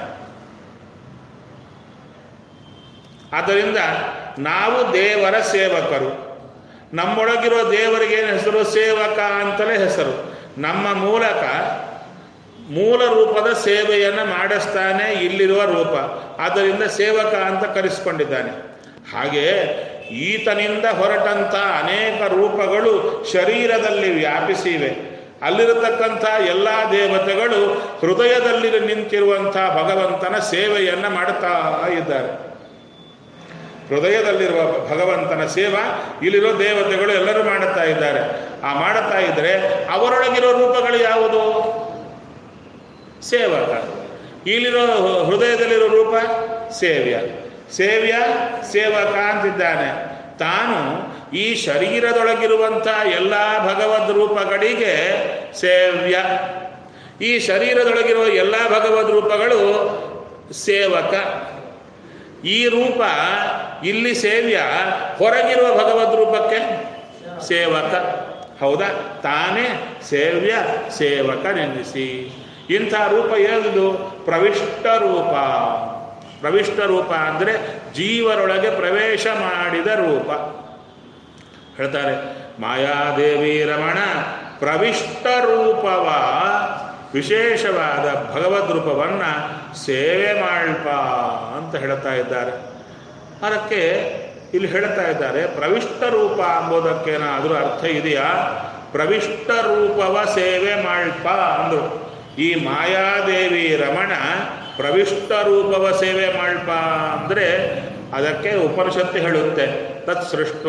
ಆದ್ದರಿಂದ ನಾವು ದೇವರ ಸೇವಕರು ನಮ್ಮೊಳಗಿರೋ ದೇವರಿಗೆ ಏನು ಹೆಸರು ಸೇವಕ ಅಂತಲೇ ಹೆಸರು ನಮ್ಮ ಮೂಲಕ ಮೂಲ ರೂಪದ ಸೇವೆಯನ್ನು ಮಾಡಿಸ್ತಾನೆ ಇಲ್ಲಿರುವ ರೂಪ ಆದ್ದರಿಂದ ಸೇವಕ ಅಂತ ಕರೆಸಿಕೊಂಡಿದ್ದಾನೆ ಹಾಗೆ ಈತನಿಂದ ಹೊರಟಂಥ ಅನೇಕ ರೂಪಗಳು ಶರೀರದಲ್ಲಿ ವ್ಯಾಪಿಸಿವೆ ಅಲ್ಲಿರತಕ್ಕಂಥ ಎಲ್ಲ ದೇವತೆಗಳು ಹೃದಯದಲ್ಲಿ ನಿಂತಿರುವಂಥ ಭಗವಂತನ ಸೇವೆಯನ್ನು ಮಾಡುತ್ತಾ ಇದ್ದಾರೆ ಹೃದಯದಲ್ಲಿರುವ ಭಗವಂತನ ಸೇವಾ ಇಲ್ಲಿರೋ ದೇವತೆಗಳು ಎಲ್ಲರೂ ಮಾಡುತ್ತಾ ಇದ್ದಾರೆ ಆ ಮಾಡುತ್ತಾ ಇದ್ದರೆ ಅವರೊಳಗಿರೋ ರೂಪಗಳು ಯಾವುದು ಸೇವಕ ಇಲ್ಲಿರೋ ಹೃದಯದಲ್ಲಿರೋ ರೂಪ ಸೇವ್ಯ ಸೇವ್ಯ ಸೇವಕ ಅಂತಿದ್ದಾನೆ ತಾನು ಈ ಶರೀರದೊಳಗಿರುವಂಥ ಎಲ್ಲ ಭಗವದ್ ರೂಪಗಳಿಗೆ ಸೇವ್ಯ ಈ ಶರೀರದೊಳಗಿರುವ ಎಲ್ಲ ಭಗವದ್ ರೂಪಗಳು ಸೇವಕ ಈ ರೂಪ ಇಲ್ಲಿ ಸೇವ್ಯ ಹೊರಗಿರುವ ಭಗವದ್ ರೂಪಕ್ಕೆ ಸೇವಕ ಹೌದಾ ತಾನೇ ಸೇವ್ಯ ಸೇವಕ ನೆನೆಸಿ ಇಂಥ ರೂಪ ಏನಿದು ಪ್ರವಿಷ್ಟ ರೂಪ ಪ್ರವಿಷ್ಟ ರೂಪ ಅಂದರೆ ಜೀವರೊಳಗೆ ಪ್ರವೇಶ ಮಾಡಿದ ರೂಪ ಹೇಳ್ತಾರೆ ಮಾಯಾದೇವಿ ರಮಣ ಪ್ರವಿಷ್ಟ ರೂಪವ ವಿಶೇಷವಾದ ಭಗವದ್ ರೂಪವನ್ನು ಸೇವೆ ಮಾಡ್ಪ ಅಂತ ಹೇಳ್ತಾ ಇದ್ದಾರೆ ಅದಕ್ಕೆ ಇಲ್ಲಿ ಹೇಳ್ತಾ ಇದ್ದಾರೆ ಪ್ರವಿಷ್ಟ ರೂಪ ಅಂಬೋದಕ್ಕೇನಾದರೂ ಅರ್ಥ ಇದೆಯಾ ಪ್ರವಿಷ್ಟ ರೂಪವ ಸೇವೆ ಮಾಡ್ಪ ಅಂದರು ಈ ಮಾಯಾದೇವಿ ರಮಣ ಪ್ರವಿಷ್ಟ ರೂಪವ ಸೇವೆ ಮಾಡ್ಪ ಅಂದರೆ ಅದಕ್ಕೆ ಉಪನಿಷತ್ತು ಹೇಳುತ್ತೆ ತತ್ ಸೃಷ್ಟ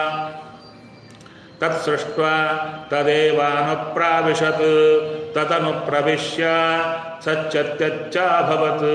ತತ್ ಸೃಷ್ಟ ತದೇವಾನುಪ್ರಾವಿಶತ್ ತದನು ಪ್ರವಿಶ್ಯ ಸಚ್ಚತ್ಯಚ್ಚಾಭವತ್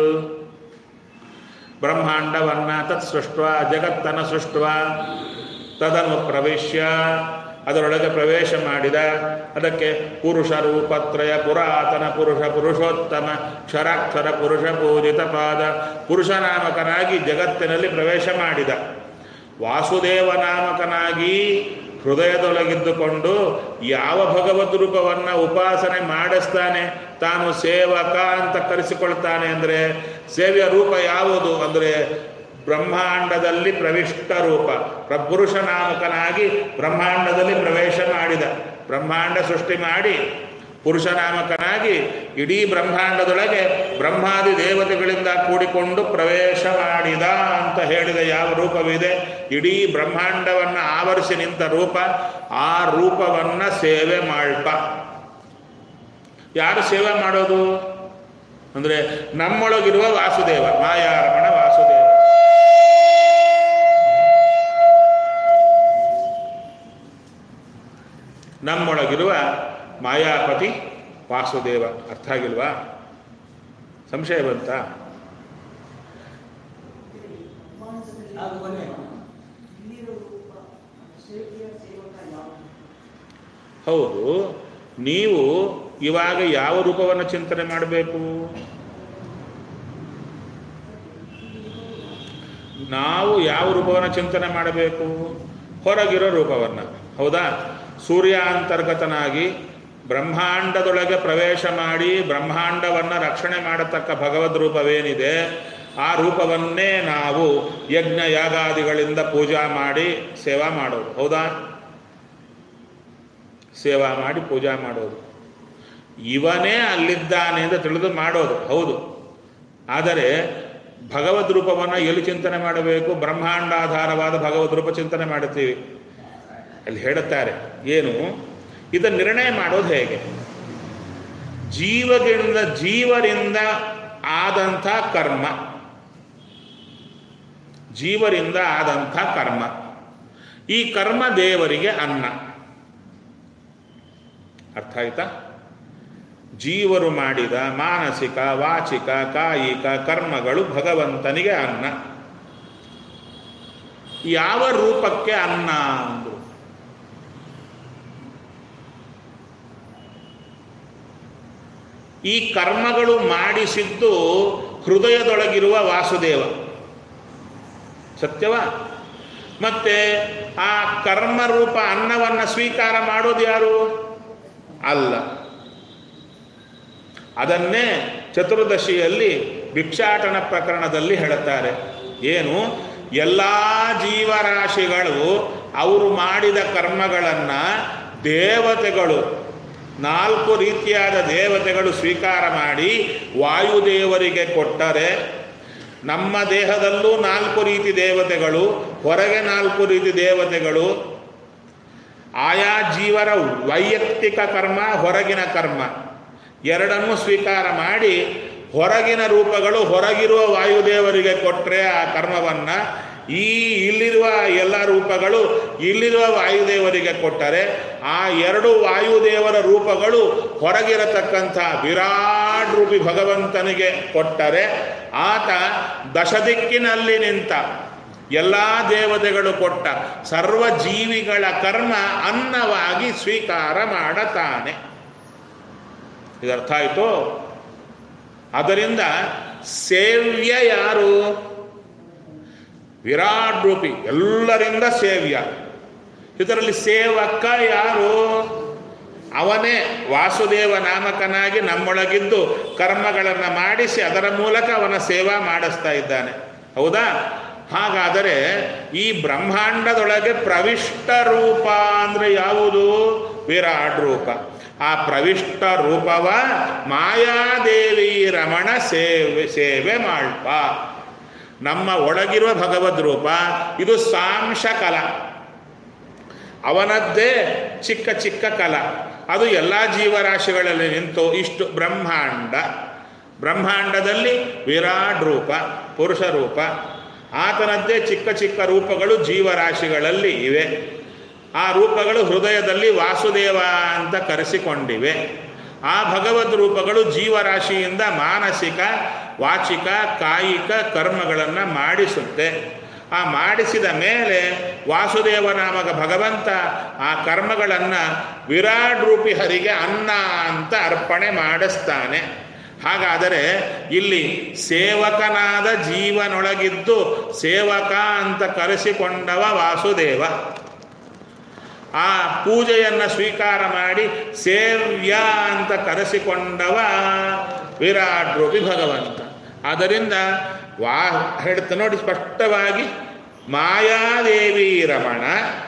ಬ್ರಹ್ಮಾಂಡವನ್ನ ತತ್ ಸೃಷ್ಟ ಜಗತ್ತನ್ನು ಸೃಷ್ಟ ತದನು ಪ್ರವೇಶ್ಯ ಅದರೊಳಗೆ ಪ್ರವೇಶ ಮಾಡಿದ ಅದಕ್ಕೆ ಪುರುಷ ರೂಪತ್ರಯ ಪುರಾತನ ಪುರುಷ ಪುರುಷೋತ್ತಮ ಕ್ಷರಾಕ್ಷರ ಪುರುಷ ಪೂಜಿತ ಪಾದ ಪುರುಷನಾಮಕನಾಗಿ ಜಗತ್ತಿನಲ್ಲಿ ಪ್ರವೇಶ ಮಾಡಿದ ವಾಸುದೇವ ನಾಮಕನಾಗಿ ಹೃದಯದೊಳಗಿದ್ದುಕೊಂಡು ಯಾವ ಭಗವದ್ ರೂಪವನ್ನು ಉಪಾಸನೆ ಮಾಡಿಸ್ತಾನೆ ತಾನು ಸೇವಕ ಅಂತ ಕರೆಸಿಕೊಳ್ತಾನೆ ಅಂದರೆ ಸೇವ್ಯ ರೂಪ ಯಾವುದು ಅಂದರೆ ಬ್ರಹ್ಮಾಂಡದಲ್ಲಿ ಪ್ರವಿಷ್ಟ ರೂಪ ಪ್ರಪುರುಷ ನಾಮಕನಾಗಿ ಬ್ರಹ್ಮಾಂಡದಲ್ಲಿ ಪ್ರವೇಶ ಮಾಡಿದ ಬ್ರಹ್ಮಾಂಡ ಸೃಷ್ಟಿ ಮಾಡಿ ಪುರುಷನಾಮಕನಾಗಿ ಇಡೀ ಬ್ರಹ್ಮಾಂಡದೊಳಗೆ ಬ್ರಹ್ಮಾದಿ ದೇವತೆಗಳಿಂದ ಕೂಡಿಕೊಂಡು ಪ್ರವೇಶ ಮಾಡಿದ ಅಂತ ಹೇಳಿದ ಯಾವ ರೂಪವಿದೆ ಇಡೀ ಬ್ರಹ್ಮಾಂಡವನ್ನು ಆವರಿಸಿ ನಿಂತ ರೂಪ ಆ ರೂಪವನ್ನು ಸೇವೆ ಮಾಡ್ಪ ಯಾರು ಸೇವೆ ಮಾಡೋದು ಅಂದರೆ ನಮ್ಮೊಳಗಿರುವ ವಾಸುದೇವ ಮಾಯಾರಮಣ ವಾಸುದೇವ ನಮ್ಮೊಳಗಿರುವ ಮಾಯಾಪತಿ ವಾಸುದೇವ ಅರ್ಥ ಆಗಿಲ್ವಾ ಸಂಶಯ ಬಂತ ಅದು ಕೊನೆ ಸೇವೆಯ ಸೇವಕ ಯಾವ ಹೌದು ನೀವು ಇವಾಗ ಯಾವ ರೂಪವನ್ನು ಚಿಂತನೆ ಮಾಡಬೇಕು ನಾವು ಯಾವ ರೂಪವನ್ನು ಚಿಂತನೆ ಮಾಡಬೇಕು ಹೊರಗಿರೋ ರೂಪವನ್ನು ಹೌದಾ ಸೂರ್ಯಾಂತರ್ಗತನಾಗಿ ಬ್ರಹ್ಮಾಂಡದೊಳಗೆ ಪ್ರವೇಶ ಮಾಡಿ ಬ್ರಹ್ಮಾಂಡವನ್ನು ರಕ್ಷಣೆ ಮಾಡತಕ್ಕ ಭಗವದ್ ರೂಪವೇನಿದೆ ಆ ರೂಪವನ್ನೇ ನಾವು ಯಜ್ಞ ಯಾಗಾದಿಗಳಿಂದ ಪೂಜಾ ಮಾಡಿ ಸೇವಾ ಮಾಡೋದು ಹೌದಾ ಸೇವಾ ಮಾಡಿ ಪೂಜಾ ಮಾಡೋದು ಇವನೇ ಅಲ್ಲಿದ್ದಾನೆ ಅಂತ ತಿಳಿದು ಮಾಡೋದು ಹೌದು ಆದರೆ ಭಗವದ್ ರೂಪವನ್ನು ಎಲ್ಲಿ ಚಿಂತನೆ ಮಾಡಬೇಕು ಬ್ರಹ್ಮಾಂಡಾಧಾರವಾದ ಭಗವದ್ ರೂಪ ಚಿಂತನೆ ಮಾಡುತ್ತೀವಿ ಅಲ್ಲಿ ಹೇಳುತ್ತಾರೆ ಏನು ಇದನ್ನು ನಿರ್ಣಯ ಮಾಡೋದು ಹೇಗೆ ಜೀವದಿಂದ ಜೀವರಿಂದ ಆದಂಥ ಕರ್ಮ ಜೀವರಿಂದ ಆದಂಥ ಕರ್ಮ ಈ ಕರ್ಮ ದೇವರಿಗೆ ಅನ್ನ ಅರ್ಥ ಆಯ್ತಾ ಜೀವರು ಮಾಡಿದ ಮಾನಸಿಕ ವಾಚಿಕ ಕಾಯಿಕ ಕರ್ಮಗಳು ಭಗವಂತನಿಗೆ ಅನ್ನ ಯಾವ ರೂಪಕ್ಕೆ ಅನ್ನ ಅಂದ್ರು ಈ ಕರ್ಮಗಳು ಮಾಡಿಸಿದ್ದು ಹೃದಯದೊಳಗಿರುವ ವಾಸುದೇವ ಸತ್ಯವಾ ಮತ್ತೆ ಆ ಕರ್ಮರೂಪ ಅನ್ನವನ್ನು ಸ್ವೀಕಾರ ಮಾಡೋದು ಯಾರು ಅಲ್ಲ ಅದನ್ನೇ ಚತುರ್ದಶಿಯಲ್ಲಿ ಭಿಕ್ಷಾಟನ ಪ್ರಕರಣದಲ್ಲಿ ಹೇಳುತ್ತಾರೆ ಏನು ಎಲ್ಲ ಜೀವರಾಶಿಗಳು ಅವರು ಮಾಡಿದ ಕರ್ಮಗಳನ್ನು ದೇವತೆಗಳು ನಾಲ್ಕು ರೀತಿಯಾದ ದೇವತೆಗಳು ಸ್ವೀಕಾರ ಮಾಡಿ ವಾಯುದೇವರಿಗೆ ಕೊಟ್ಟರೆ ನಮ್ಮ ದೇಹದಲ್ಲೂ ನಾಲ್ಕು ರೀತಿ ದೇವತೆಗಳು ಹೊರಗೆ ನಾಲ್ಕು ರೀತಿ ದೇವತೆಗಳು ಆಯಾ ಜೀವರ ವೈಯಕ್ತಿಕ ಕರ್ಮ ಹೊರಗಿನ ಕರ್ಮ ಎರಡನ್ನೂ ಸ್ವೀಕಾರ ಮಾಡಿ ಹೊರಗಿನ ರೂಪಗಳು ಹೊರಗಿರುವ ವಾಯುದೇವರಿಗೆ ಕೊಟ್ಟರೆ ಆ ಕರ್ಮವನ್ನು ಈ ಇಲ್ಲಿರುವ ಎಲ್ಲ ರೂಪಗಳು ಇಲ್ಲಿರುವ ವಾಯುದೇವರಿಗೆ ಕೊಟ್ಟರೆ ಆ ಎರಡು ವಾಯುದೇವರ ರೂಪಗಳು ಹೊರಗಿರತಕ್ಕಂಥ ವಿರಾಟ್ ರೂಪಿ ಭಗವಂತನಿಗೆ ಕೊಟ್ಟರೆ ಆತ ದಶದಿಕ್ಕಿನಲ್ಲಿ ನಿಂತ ಎಲ್ಲ ದೇವತೆಗಳು ಕೊಟ್ಟ ಸರ್ವ ಜೀವಿಗಳ ಕರ್ಮ ಅನ್ನವಾಗಿ ಸ್ವೀಕಾರ ಮಾಡತಾನೆ ಇದರ್ಥ ಆಯಿತು ಅದರಿಂದ ಸೇವ್ಯ ಯಾರು ವಿರಾಟ್ ರೂಪಿ ಎಲ್ಲರಿಂದ ಸೇವ್ಯ ಇದರಲ್ಲಿ ಸೇವಕ ಯಾರು ಅವನೇ ವಾಸುದೇವ ನಾಮಕನಾಗಿ ನಮ್ಮೊಳಗಿದ್ದು ಕರ್ಮಗಳನ್ನು ಮಾಡಿಸಿ ಅದರ ಮೂಲಕ ಅವನ ಸೇವಾ ಮಾಡಿಸ್ತಾ ಇದ್ದಾನೆ ಹೌದಾ ಹಾಗಾದರೆ ಈ ಬ್ರಹ್ಮಾಂಡದೊಳಗೆ ಪ್ರವಿಷ್ಟ ರೂಪ ಅಂದರೆ ಯಾವುದು ವಿರಾಟ್ ರೂಪ ಆ ಪ್ರವಿಷ್ಟ ರೂಪವ ಮಾಯಾದೇವಿ ರಮಣ ಸೇವೆ ಸೇವೆ ಮಾಡ್ಪ ನಮ್ಮ ಒಳಗಿರುವ ಭಗವದ್ ರೂಪ ಇದು ಸಾಂಶ ಕಲ ಅವನದ್ದೇ ಚಿಕ್ಕ ಚಿಕ್ಕ ಕಲ ಅದು ಎಲ್ಲ ಜೀವರಾಶಿಗಳಲ್ಲಿ ನಿಂತು ಇಷ್ಟು ಬ್ರಹ್ಮಾಂಡ ಬ್ರಹ್ಮಾಂಡದಲ್ಲಿ ವಿರಾಟ್ ರೂಪ ಪುರುಷ ರೂಪ ಆತನದ್ದೇ ಚಿಕ್ಕ ಚಿಕ್ಕ ರೂಪಗಳು ಜೀವರಾಶಿಗಳಲ್ಲಿ ಇವೆ ಆ ರೂಪಗಳು ಹೃದಯದಲ್ಲಿ ವಾಸುದೇವ ಅಂತ ಕರೆಸಿಕೊಂಡಿವೆ ಆ ಭಗವದ್ ರೂಪಗಳು ಜೀವರಾಶಿಯಿಂದ ಮಾನಸಿಕ ವಾಚಿಕ ಕಾಯಿಕ ಕರ್ಮಗಳನ್ನು ಮಾಡಿಸುತ್ತೆ ಆ ಮಾಡಿಸಿದ ಮೇಲೆ ವಾಸುದೇವ ನಾಮಕ ಭಗವಂತ ಆ ಕರ್ಮಗಳನ್ನು ವಿರಾಟ್ ರೂಪಿ ಹರಿಗೆ ಅನ್ನ ಅಂತ ಅರ್ಪಣೆ ಮಾಡಿಸ್ತಾನೆ ಹಾಗಾದರೆ ಇಲ್ಲಿ ಸೇವಕನಾದ ಜೀವನೊಳಗಿದ್ದು ಸೇವಕ ಅಂತ ಕರೆಸಿಕೊಂಡವ ವಾಸುದೇವ ಆ ಪೂಜೆಯನ್ನು ಸ್ವೀಕಾರ ಮಾಡಿ ಸೇವ್ಯ ಅಂತ ಕರೆಸಿಕೊಂಡವ ವಿರಾಟ್ ರೂಪಿ ಭಗವಂತ ಆದ್ದರಿಂದ ವಾ ಹೇಳ್ತಾ ನೋಡಿ ಸ್ಪಷ್ಟವಾಗಿ ಮಾಯಾದೇವಿ ರಮಣ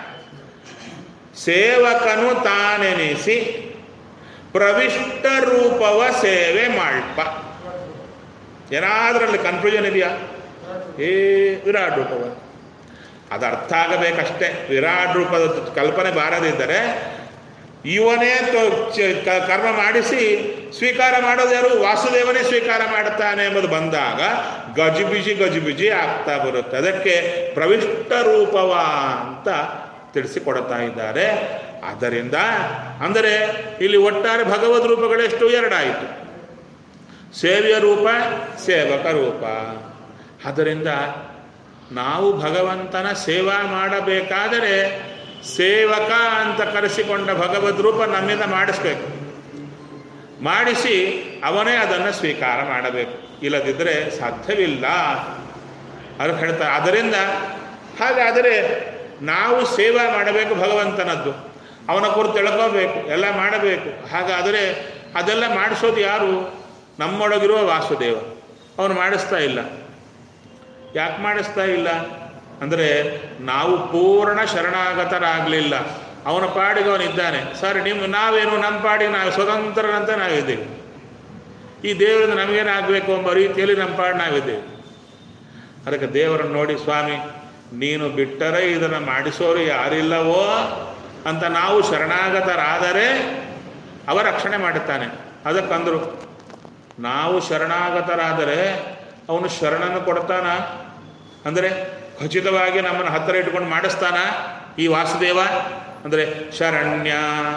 ಸೇವಕನು ತಾನೆನಿಸಿ ಪ್ರವಿಷ್ಟ ರೂಪವ ಸೇವೆ ಮಾಡ್ಪ ಏನಾದ್ರಲ್ಲಿ ಕನ್ಫ್ಯೂಷನ್ ಇದೆಯಾ ಏ ವಿರಾಟ್ ರೂಪವ ಅದು ಅರ್ಥ ಆಗಬೇಕಷ್ಟೇ ವಿರಾಟ್ ರೂಪದ ಕಲ್ಪನೆ ಬಾರದಿದ್ದರೆ ಇವನೇ ತೊ- ಚ- ಕ- ಕರ್ಮ ಮಾಡಿಸಿ ಸ್ವೀಕಾರ ಮಾಡೋದು ಯಾರು ವಾಸುದೇವನೇ ಸ್ವೀಕಾರ ಮಾಡುತ್ತಾನೆ ಎಂಬುದು ಬಂದಾಗ ಗಜಿಬಿಜಿ ಗಜಿಬಿಜಿ ಆಗ್ತಾ ಬರುತ್ತೆ ಅದಕ್ಕೆ ಪ್ರವಿಷ್ಟ ರೂಪವ ಅಂತ ತಿಳಿಸಿಕೊಡ್ತಾ ಇದ್ದಾರೆ ಆದ್ದರಿಂದ ಅಂದರೆ ಇಲ್ಲಿ ಒಟ್ಟಾರೆ ಭಗವದ್ ರೂಪಗಳೆಷ್ಟು ಎರಡಾಯಿತು ಸೇವ್ಯ ರೂಪ ಸೇವಕ ರೂಪ ಆದ್ದರಿಂದ ನಾವು ಭಗವಂತನ ಸೇವಾ ಮಾಡಬೇಕಾದರೆ ಸೇವಕ ಅಂತ ಕರೆಸಿಕೊಂಡ ಭಗವದ್ ರೂಪ ನಮ್ಮಿಂದ ಮಾಡಿಸ್ಬೇಕು ಮಾಡಿಸಿ ಅವನೇ ಅದನ್ನು ಸ್ವೀಕಾರ ಮಾಡಬೇಕು ಇಲ್ಲದಿದ್ದರೆ ಸಾಧ್ಯವಿಲ್ಲ ಅದಕ್ಕೆ ಹೇಳ್ತಾರೆ ಅದರಿಂದ ಹಾಗಾದರೆ ನಾವು ಸೇವಾ ಮಾಡಬೇಕು ಭಗವಂತನದ್ದು ಅವನ ಕುರಿತು ತಿಳ್ಕೋಬೇಕು ಎಲ್ಲ ಮಾಡಬೇಕು ಹಾಗಾದರೆ ಅದೆಲ್ಲ ಮಾಡಿಸೋದು ಯಾರು ನಮ್ಮೊಳಗಿರುವ ವಾಸುದೇವ ಅವನು ಮಾಡಿಸ್ತಾ ಇಲ್ಲ ಯಾಕೆ ಮಾಡಿಸ್ತಾ ಇಲ್ಲ ಅಂದರೆ ನಾವು ಪೂರ್ಣ ಶರಣಾಗತರಾಗಲಿಲ್ಲ ಅವನ ಪಾಡಿಗೆ ಅವನಿದ್ದಾನೆ ಸರ್ ನಿಮ್ಮ ನಾವೇನು ನಮ್ಮ ಪಾಡಿಗೆ ನಾವು ಸ್ವತಂತ್ರರಂತ ನಾವಿದ್ದೀವಿ ಈ ದೇವರಿಂದ ನಮಗೇನು ಆಗಬೇಕು ಎಂಬ ರೀತಿಯಲ್ಲಿ ನಮ್ಮ ಪಾಡು ನಾವಿದ್ದೇವೆ ಅದಕ್ಕೆ ದೇವರನ್ನು ನೋಡಿ ಸ್ವಾಮಿ ನೀನು ಬಿಟ್ಟರೆ ಇದನ್ನು ಮಾಡಿಸೋರು ಯಾರಿಲ್ಲವೋ ಅಂತ ನಾವು ಶರಣಾಗತರಾದರೆ ಅವ ರಕ್ಷಣೆ ಮಾಡುತ್ತಾನೆ ಅದಕ್ಕಂದ್ರು ನಾವು ಶರಣಾಗತರಾದರೆ ಅವನು ಶರಣನ್ನು ಕೊಡ್ತಾನ ಅಂದರೆ ಖಚಿತವಾಗಿ ನಮ್ಮನ್ನು ಹತ್ತಿರ ಇಟ್ಕೊಂಡು ಮಾಡಿಸ್ತಾನ ಈ ವಾಸುದೇವ ಅಂದರೆ ಶರಣ್ಯ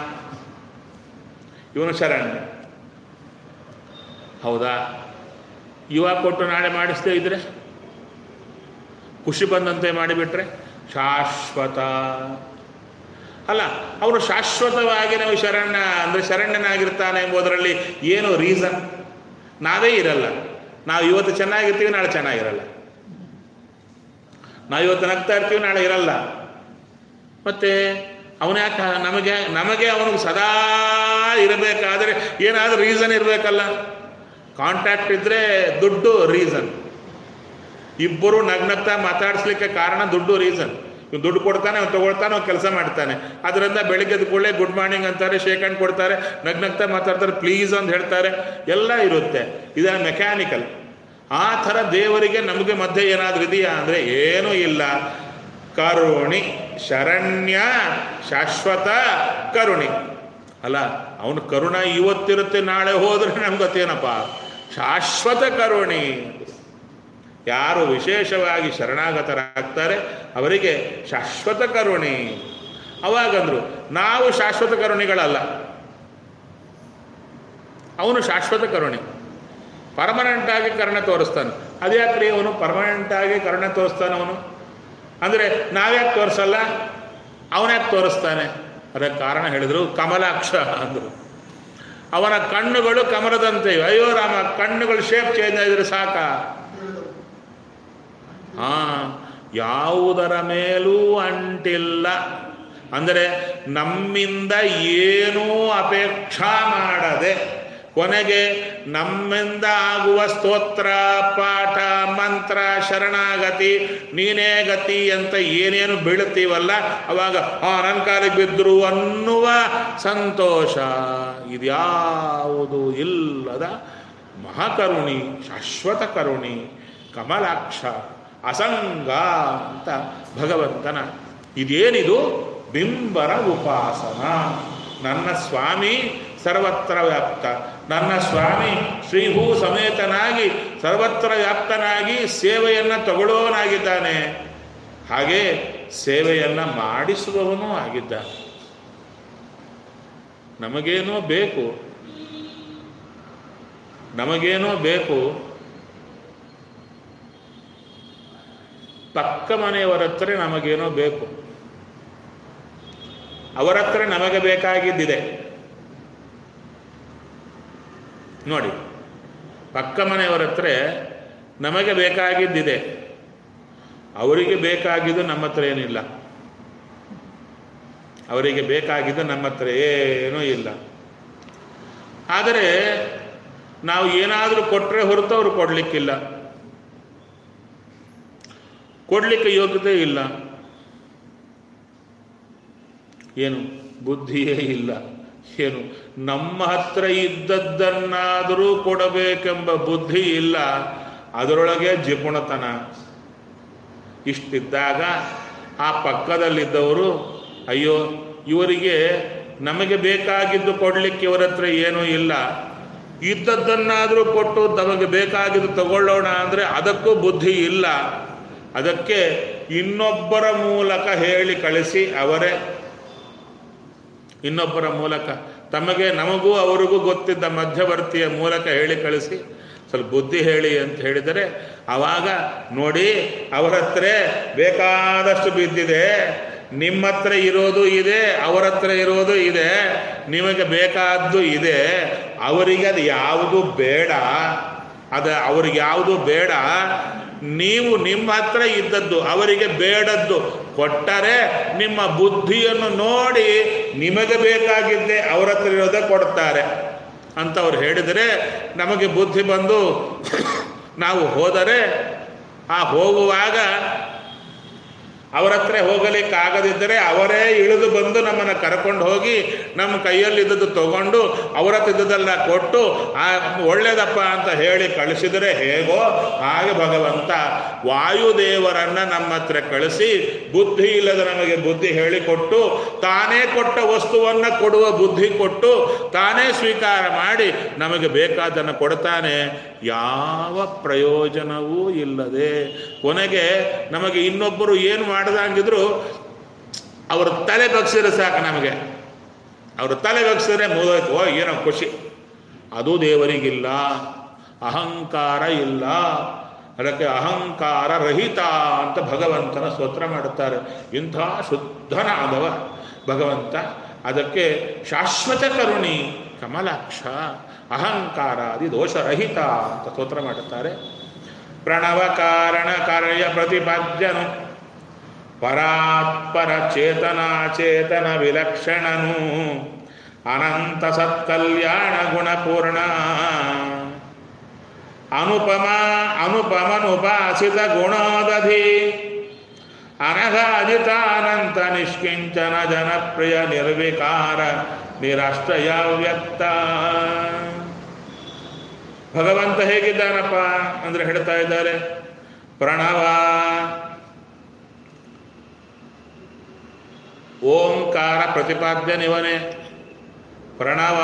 ಇವನು ಶರಣ್ಯ ಹೌದಾ ಇವ ಕೊಟ್ಟು ನಾಳೆ ಮಾಡಿಸ್ದೇ ಇದ್ರೆ ಖುಷಿ ಬಂದಂತೆ ಮಾಡಿಬಿಟ್ರೆ ಶಾಶ್ವತ ಅಲ್ಲ ಅವನು ಶಾಶ್ವತವಾಗಿ ನಾವು ಶರಣ್ಯ ಅಂದರೆ ಶರಣ್ಯನಾಗಿರ್ತಾನೆ ಎಂಬುದರಲ್ಲಿ ಏನು ರೀಸನ್ ನಾವೇ ಇರಲ್ಲ ನಾವು ಇವತ್ತು ಚೆನ್ನಾಗಿರ್ತೀವಿ ನಾಳೆ ಚೆನ್ನಾಗಿರಲ್ಲ ನಾವು ಇವತ್ತು ನಗ್ತಾ ಇರ್ತೀವಿ ನಾಳೆ ಇರಲ್ಲ ಮತ್ತೆ ಅವನ್ಯಾಕೆ ನಮಗೆ ನಮಗೆ ಅವನಿಗೆ ಸದಾ ಇರಬೇಕಾದ್ರೆ ಏನಾದರೂ ರೀಸನ್ ಇರಬೇಕಲ್ಲ ಕಾಂಟ್ಯಾಕ್ಟ್ ಇದ್ದರೆ ದುಡ್ಡು ರೀಸನ್ ಇಬ್ಬರು ನಗ್ನಗ್ತಾ ಮಾತಾಡಿಸ್ಲಿಕ್ಕೆ ಕಾರಣ ದುಡ್ಡು ರೀಸನ್ ಇವ್ನು ದುಡ್ಡು ಕೊಡ್ತಾನೆ ಅವ್ನು ತಗೊಳ್ತಾನೆ ಅವ್ನು ಕೆಲಸ ಮಾಡ್ತಾನೆ ಅದರಿಂದ ಬೆಳಿಗ್ಗೆದ ಕೂಡಲೇ ಗುಡ್ ಮಾರ್ನಿಂಗ್ ಅಂತಾರೆ ಶೇಕ್ ಹ್ಯಾಂಡ್ ಕೊಡ್ತಾರೆ ನಗ್ನಗ್ತಾ ಮಾತಾಡ್ತಾರೆ ಪ್ಲೀಸ್ ಅಂತ ಹೇಳ್ತಾರೆ ಎಲ್ಲ ಇರುತ್ತೆ ಇದನ್ನು ಮೆಕ್ಯಾನಿಕಲ್ ಆ ಥರ ದೇವರಿಗೆ ನಮಗೆ ಮಧ್ಯೆ ಏನಾದರೂ ಇದೆಯಾ ಅಂದರೆ ಏನೂ ಇಲ್ಲ ಕರುಣಿ ಶರಣ್ಯ ಶಾಶ್ವತ ಕರುಣಿ ಅಲ್ಲ ಅವನು ಕರುಣ ಇವತ್ತಿರುತ್ತೆ ನಾಳೆ ಹೋದ್ರೆ ನಮ್ಗೆ ಗೊತ್ತೇನಪ್ಪ ಶಾಶ್ವತ ಕರುಣಿ ಯಾರು ವಿಶೇಷವಾಗಿ ಶರಣಾಗತರಾಗ್ತಾರೆ ಅವರಿಗೆ ಶಾಶ್ವತ ಕರುಣಿ ಅವಾಗಂದ್ರು ನಾವು ಶಾಶ್ವತ ಕರುಣಿಗಳಲ್ಲ ಅವನು ಶಾಶ್ವತ ಕರುಣಿ ಪರ್ಮನೆಂಟ್ ಆಗಿ ಕರುಣೆ ತೋರಿಸ್ತಾನೆ ಅದ್ಯಾಕ್ರಿ ಅವನು ಪರ್ಮನೆಂಟ್ ಆಗಿ ಕರುಣೆ ತೋರಿಸ್ತಾನೆ ಅವನು ಅಂದರೆ ನಾವ್ಯಾಕೆ ತೋರಿಸಲ್ಲ ಅವನ್ಯಾಕೆ ತೋರಿಸ್ತಾನೆ ಅದಕ್ಕೆ ಕಾರಣ ಹೇಳಿದರು ಕಮಲಾಕ್ಷ ಅಂದರು ಅವನ ಕಣ್ಣುಗಳು ಕಮಲದಂತೆ ಇವೆ. ಅಯ್ಯೋ ರಾಮ ಕಣ್ಣುಗಳು ಶೇಪ್ ಚೇಂಜ್ ಆಗಿದ್ರೆ ಸಾಕ ಹಾ ಯಾವುದರ ಮೇಲೂ ಅಂಟಿಲ್ಲ ಅಂದರೆ ನಮ್ಮಿಂದ ಏನೂ ಅಪೇಕ್ಷಾ ಮಾಡದೆ ಕೊನೆಗೆ ನಮ್ಮಿಂದ ಆಗುವ ಸ್ತೋತ್ರ ಪಾಠ ಮಂತ್ರ ಶರಣಾಗತಿ ನೀನೇ ಗತಿ ಅಂತ ಏನೇನು ಬೀಳುತ್ತೀವಲ್ಲ ಅವಾಗ ಆ ನನ್ನ ಕಾಲಿಗೆ ಬಿದ್ದರು ಅನ್ನುವ ಸಂತೋಷ ಇದ್ಯಾವುದು ಇಲ್ಲದ ಮಹಾಕರುಣಿ ಶಾಶ್ವತ ಕರುಣಿ ಕಮಲಾಕ್ಷ ಅಸಂಗ ಅಂತ ಭಗವಂತನ ಇದೇನಿದು ಬಿಂಬರ ಉಪಾಸನ ನನ್ನ ಸ್ವಾಮಿ ಸರ್ವತ್ರ ವ್ಯಾಪ್ತ ನನ್ನ ಸ್ವಾಮಿ ಶ್ರೀಭೂ ಸಮೇತನಾಗಿ ಸರ್ವತ್ರ ವ್ಯಾಪ್ತನಾಗಿ ಸೇವೆಯನ್ನು ತಗೊಳ್ಳೋನಾಗಿದ್ದಾನೆ ಹಾಗೆ ಸೇವೆಯನ್ನು ಮಾಡಿಸುವವನೂ ಆಗಿದ್ದಾನೆ ನಮಗೇನೋ ಬೇಕು ನಮಗೇನೋ ಬೇಕು ಪಕ್ಕ ಮನೆಯವರ ಹತ್ರ ನಮಗೇನೋ ಬೇಕು ಅವರ ಹತ್ರ ನಮಗೆ ಬೇಕಾಗಿದ್ದಿದೆ ನೋಡಿ ಪಕ್ಕ ಮನೆಯವರ ಹತ್ರ ನಮಗೆ ಬೇಕಾಗಿದ್ದಿದೆ ಅವರಿಗೆ ಬೇಕಾಗಿದ್ದು ನಮ್ಮ ಹತ್ರ ಏನಿಲ್ಲ ಅವರಿಗೆ ಬೇಕಾಗಿದ್ದು ನಮ್ಮ ಹತ್ರ ಏನೂ ಇಲ್ಲ ಆದರೆ ನಾವು ಏನಾದರೂ ಕೊಟ್ಟರೆ ಹೊರತು ಅವರು ಕೊಡಲಿಕ್ಕಿಲ್ಲ ಕೊಡಲಿಕ್ಕೆ ಯೋಗ್ಯತೆ ಇಲ್ಲ ಏನು ಬುದ್ಧಿಯೇ ಇಲ್ಲ ಏನು ನಮ್ಮ ಹತ್ರ ಇದ್ದದ್ದನ್ನಾದರೂ ಕೊಡಬೇಕೆಂಬ ಬುದ್ಧಿ ಇಲ್ಲ ಅದರೊಳಗೆ ಜಿಪುಣತನ ಇಷ್ಟಿದ್ದಾಗ ಆ ಪಕ್ಕದಲ್ಲಿದ್ದವರು ಅಯ್ಯೋ ಇವರಿಗೆ ನಮಗೆ ಬೇಕಾಗಿದ್ದು ಕೊಡಲಿಕ್ಕೆ ಇವರ ಹತ್ರ ಏನೂ ಇಲ್ಲ ಇದ್ದದ್ದನ್ನಾದರೂ ಕೊಟ್ಟು ನಮಗೆ ಬೇಕಾಗಿದ್ದು ತಗೊಳ್ಳೋಣ ಅಂದರೆ ಅದಕ್ಕೂ ಬುದ್ಧಿ ಇಲ್ಲ ಅದಕ್ಕೆ ಇನ್ನೊಬ್ಬರ ಮೂಲಕ ಹೇಳಿ ಕಳಿಸಿ ಅವರೇ ಇನ್ನೊಬ್ಬರ ಮೂಲಕ ತಮಗೆ ನಮಗೂ ಅವರಿಗೂ ಗೊತ್ತಿದ್ದ ಮಧ್ಯವರ್ತಿಯ ಮೂಲಕ ಹೇಳಿ ಕಳಿಸಿ ಸ್ವಲ್ಪ ಬುದ್ಧಿ ಹೇಳಿ ಅಂತ ಹೇಳಿದರೆ ಆವಾಗ ನೋಡಿ ಅವರ ಹತ್ರ ಬೇಕಾದಷ್ಟು ಬಿದ್ದಿದೆ ನಿಮ್ಮ ಹತ್ರ ಇರೋದು ಇದೆ ಅವರ ಹತ್ರ ಇರೋದು ಇದೆ ನಿಮಗೆ ಬೇಕಾದ್ದು ಇದೆ ಅವರಿಗೆ ಅದು ಯಾವುದು ಬೇಡ ಅದ ಅವ್ರಿಗೆ ಯಾವುದು ಬೇಡ ನೀವು ನಿಮ್ಮ ಹತ್ರ ಇದ್ದದ್ದು ಅವರಿಗೆ ಬೇಡದ್ದು ಕೊಟ್ಟರೆ ನಿಮ್ಮ ಬುದ್ಧಿಯನ್ನು ನೋಡಿ ನಿಮಗೆ ಬೇಕಾಗಿದ್ದೆ ಅವರ ಹತ್ರ ಇರೋದೇ ಕೊಡ್ತಾರೆ ಅಂತ ಅವ್ರು ಹೇಳಿದರೆ ನಮಗೆ ಬುದ್ಧಿ ಬಂದು ನಾವು ಹೋದರೆ ಆ ಹೋಗುವಾಗ ಅವರ ಹತ್ರ ಹೋಗಲಿಕ್ಕೆ ಆಗದಿದ್ದರೆ ಅವರೇ ಇಳಿದು ಬಂದು ನಮ್ಮನ್ನು ಕರ್ಕೊಂಡು ಹೋಗಿ ನಮ್ಮ ಕೈಯಲ್ಲಿದ್ದದ್ದು ತಗೊಂಡು ಅವರ ಹತ್ರ ಇದ್ದದೆಲ್ಲ ಕೊಟ್ಟು ಆ ಒಳ್ಳೇದಪ್ಪ ಅಂತ ಹೇಳಿ ಕಳಿಸಿದರೆ ಹೇಗೋ ಹಾಗೆ ಭಗವಂತ ವಾಯುದೇವರನ್ನು ನಮ್ಮ ಹತ್ರ ಕಳಿಸಿ ಬುದ್ಧಿ ಇಲ್ಲದ ನಮಗೆ ಬುದ್ಧಿ ಹೇಳಿಕೊಟ್ಟು ತಾನೇ ಕೊಟ್ಟ ವಸ್ತುವನ್ನು ಕೊಡುವ ಬುದ್ಧಿ ಕೊಟ್ಟು ತಾನೇ ಸ್ವೀಕಾರ ಮಾಡಿ ನಮಗೆ ಬೇಕಾದನ್ನು ಕೊಡ್ತಾನೆ ಯಾವ ಪ್ರಯೋಜನವೂ ಇಲ್ಲದೆ ಕೊನೆಗೆ ನಮಗೆ ಇನ್ನೊಬ್ಬರು ಏನು ಮಾಡ್ದಂಗಿದ್ರು ಅವ್ರ ತಲೆ ಬಗ್ಸಿದ್ರೆ ಸಾಕು ನಮಗೆ ಅವ್ರ ತಲೆ ಬಗ್ಸಿದ್ರೆ ಮುಗಿದೋಯ್ತು ಓ ಏನೋ ಖುಷಿ ಅದು ದೇವರಿಗಿಲ್ಲ ಅಹಂಕಾರ ಇಲ್ಲ ಅದಕ್ಕೆ ಅಹಂಕಾರ ರಹಿತ ಅಂತ ಭಗವಂತನ ಸ್ತೋತ್ರ ಮಾಡುತ್ತಾರೆ ಇಂಥ ಶುದ್ಧನಾದವ ಭಗವಂತ ಅದಕ್ಕೆ ಶಾಶ್ವತ ಕರುಣಿ ಕಮಲಾಕ್ಷ ಅಹಂಕಾರಾದಿ ದೋಷರಹಿತ ಅಂತ ಸ್ತೋತ್ರ ಮಾಡುತ್ತಾರೆ ಪ್ರಣವ ಕಾರಣ ಕಾರ್ಯ ಪ್ರತಿಪಾದ್ಯನು ಪರಾತ್ಪರ ಚೇತನ ಚೇತನ ವಿಲಕ್ಷಣನು ಅನಂತ ಸತ್ಕಲ್ಯಾಣ ಗುಣಪೂರ್ಣ ಅನುಪಮ ಅನುಪಮನುಪಾಸಿತ ಗುಣೋದಧಿ ಅನಘಾಜಿತಾನಂತ ನಿಷ್ಕಿಂಚನ ಜನಪ್ರಿಯ ನಿರ್ವಿಕಾರ ನಿರಾಶ್ರಯ ವ್ಯಕ್ತ ಭಗವಂತ ಹೇಗಿದ್ದಾನಪ್ಪ ಅಂದ್ರೆ ಹೇಳ್ತಾ ಇದ್ದಾರೆ ಪ್ರಣವ ಓಂಕಾರ ಪ್ರತಿಪಾದ್ಯನಿವನೇ ಪ್ರಣವ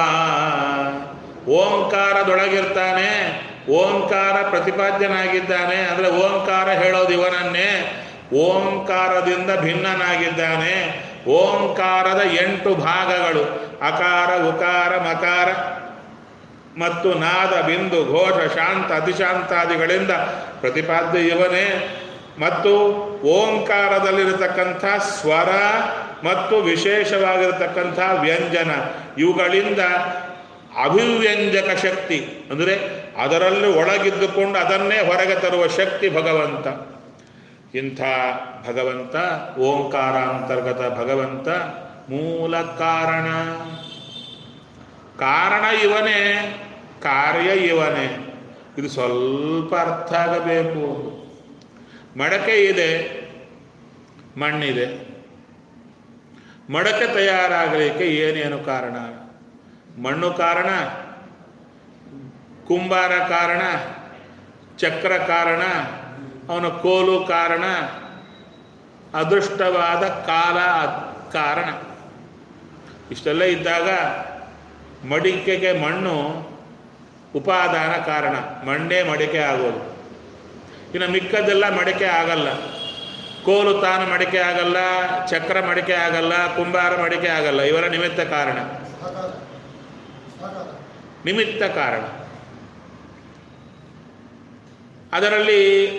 ಓಂಕಾರದೊಳಗಿರ್ತಾನೆ ಓಂಕಾರ ಪ್ರತಿಪಾದ್ಯನಾಗಿದ್ದಾನೆ ಅಂದರೆ ಓಂಕಾರ ಹೇಳೋದು ಇವನನ್ನೇ ಓಂಕಾರದಿಂದ ಭಿನ್ನನಾಗಿದ್ದಾನೆ ಓಂಕಾರದ ಎಂಟು ಭಾಗಗಳು ಅಕಾರ ಉಕಾರ ಮಕಾರ ಮತ್ತು ನಾದ ಬಿಂದು ಘೋಷ ಶಾಂತ ಅತಿಶಾಂತಾದಿಗಳಿಂದ ಪ್ರತಿಪಾದ್ಯ ಇವನೇ ಮತ್ತು ಓಂಕಾರದಲ್ಲಿರತಕ್ಕಂಥ ಸ್ವರ ಮತ್ತು ವಿಶೇಷವಾಗಿರತಕ್ಕಂಥ ವ್ಯಂಜನ ಇವುಗಳಿಂದ ಅಭಿವ್ಯಂಜಕ ಶಕ್ತಿ ಅಂದರೆ ಅದರಲ್ಲಿ ಒಳಗಿದ್ದುಕೊಂಡು ಅದನ್ನೇ ಹೊರಗೆ ತರುವ ಶಕ್ತಿ ಭಗವಂತ ಇಂಥ ಭಗವಂತ ಓಂಕಾರ ಅಂತರ್ಗತ ಭಗವಂತ ಮೂಲ ಕಾರಣ ಕಾರಣ ಇವನೇ ಕಾರ್ಯ ಇವನೇ ಇದು ಸ್ವಲ್ಪ ಅರ್ಥ ಆಗಬೇಕು ಮಡಕೆ ಇದೆ ಮಣ್ಣಿದೆ ಮಡಕೆ ತಯಾರಾಗಲಿಕ್ಕೆ ಏನೇನು ಕಾರಣ ಮಣ್ಣು ಕಾರಣ ಕುಂಬಾರ ಕಾರಣ ಚಕ್ರ ಕಾರಣ ಅವನ ಕೋಲು ಕಾರಣ ಅದೃಷ್ಟವಾದ ಕಾಲ ಕಾರಣ ಇಷ್ಟೆಲ್ಲ ಇದ್ದಾಗ ಮಡಿಕೆಗೆ ಮಣ್ಣು ಉಪಾದಾನ ಕಾರಣ ಮಣ್ಣೇ ಮಡಿಕೆ ಆಗೋದು ಇನ್ನು ಮಿಕ್ಕದ್ದೆಲ್ಲ ಮಡಿಕೆ ಆಗಲ್ಲ ಕೋಲು ತಾನು ಮಡಿಕೆ ಆಗಲ್ಲ ಚಕ್ರ ಮಡಿಕೆ ಆಗಲ್ಲ ಕುಂಬಾರ ಮಡಿಕೆ ಆಗಲ್ಲ ಇವರ ನಿಮಿತ್ತ ಕಾರಣ ಸಹಕಾರ ಸಹಕಾರ ನಿಮಿತ್ತ ಕಾರಣ ಅದರಲ್ಲಿ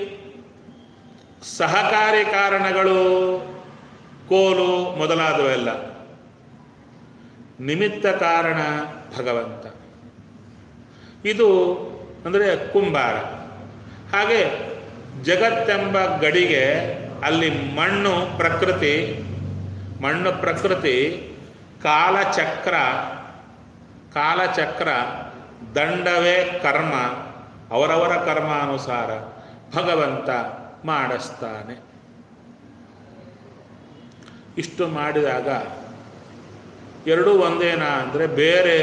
ಸಹಕಾರಿ ಕಾರಣಗಳು ಕೋಲು ಮೊದಲಾದವೆಲ್ಲ ನಿಮಿತ್ತ ಕಾರಣ ಭಗವಂತ ಇದು ಅಂದರೆ ಕುಂಬಾರ ಹಾಗೆ ಜಗತ್ತೆಂಬ ಗಡಿಗೆ ಅಲ್ಲಿ ಮಣ್ಣು ಪ್ರಕೃತಿ ಮಣ್ಣು ಪ್ರಕೃತಿ ಕಾಲಚಕ್ರ ಕಾಲಚಕ್ರ ದಂಡವೇ ಕರ್ಮ ಅವರವರ ಕರ್ಮಾನುಸಾರ ಭಗವಂತ ಮಾಡಿಸ್ತಾನೆ ಇಷ್ಟು ಮಾಡಿದಾಗ ಎರಡೂ ಒಂದೇನಾ ಅಂದರೆ ಬೇರೆ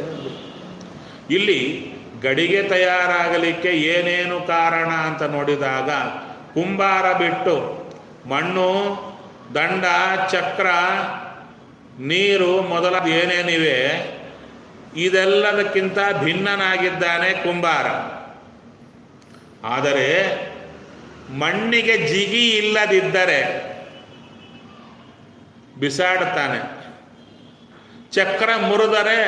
ಇಲ್ಲಿ ಗಡಿಗೆ ತಯಾರಾಗಲಿಕ್ಕೆ ಏನೇನು ಕಾರಣ ಅಂತ ನೋಡಿದಾಗ ಕುಂಬಾರ ಬಿಟ್ಟು ಮಣ್ಣು ದಂಡ ಚಕ್ರ ನೀರು ಮೊದಲಾದ ಏನೇನಿವೆ ಇದೆಲ್ಲದಕ್ಕಿಂತ ಭಿನ್ನನಾಗಿದ್ದಾನೆ ಕುಂಬಾರ ಆದರೆ ಮಣ್ಣಿಗೆ ಜಿಗಿ ಇಲ್ಲದಿದ್ದರೆ ಬಿಸಾಡುತ್ತಾನೆ ಚಕ್ರ ಮುರಿದರೆ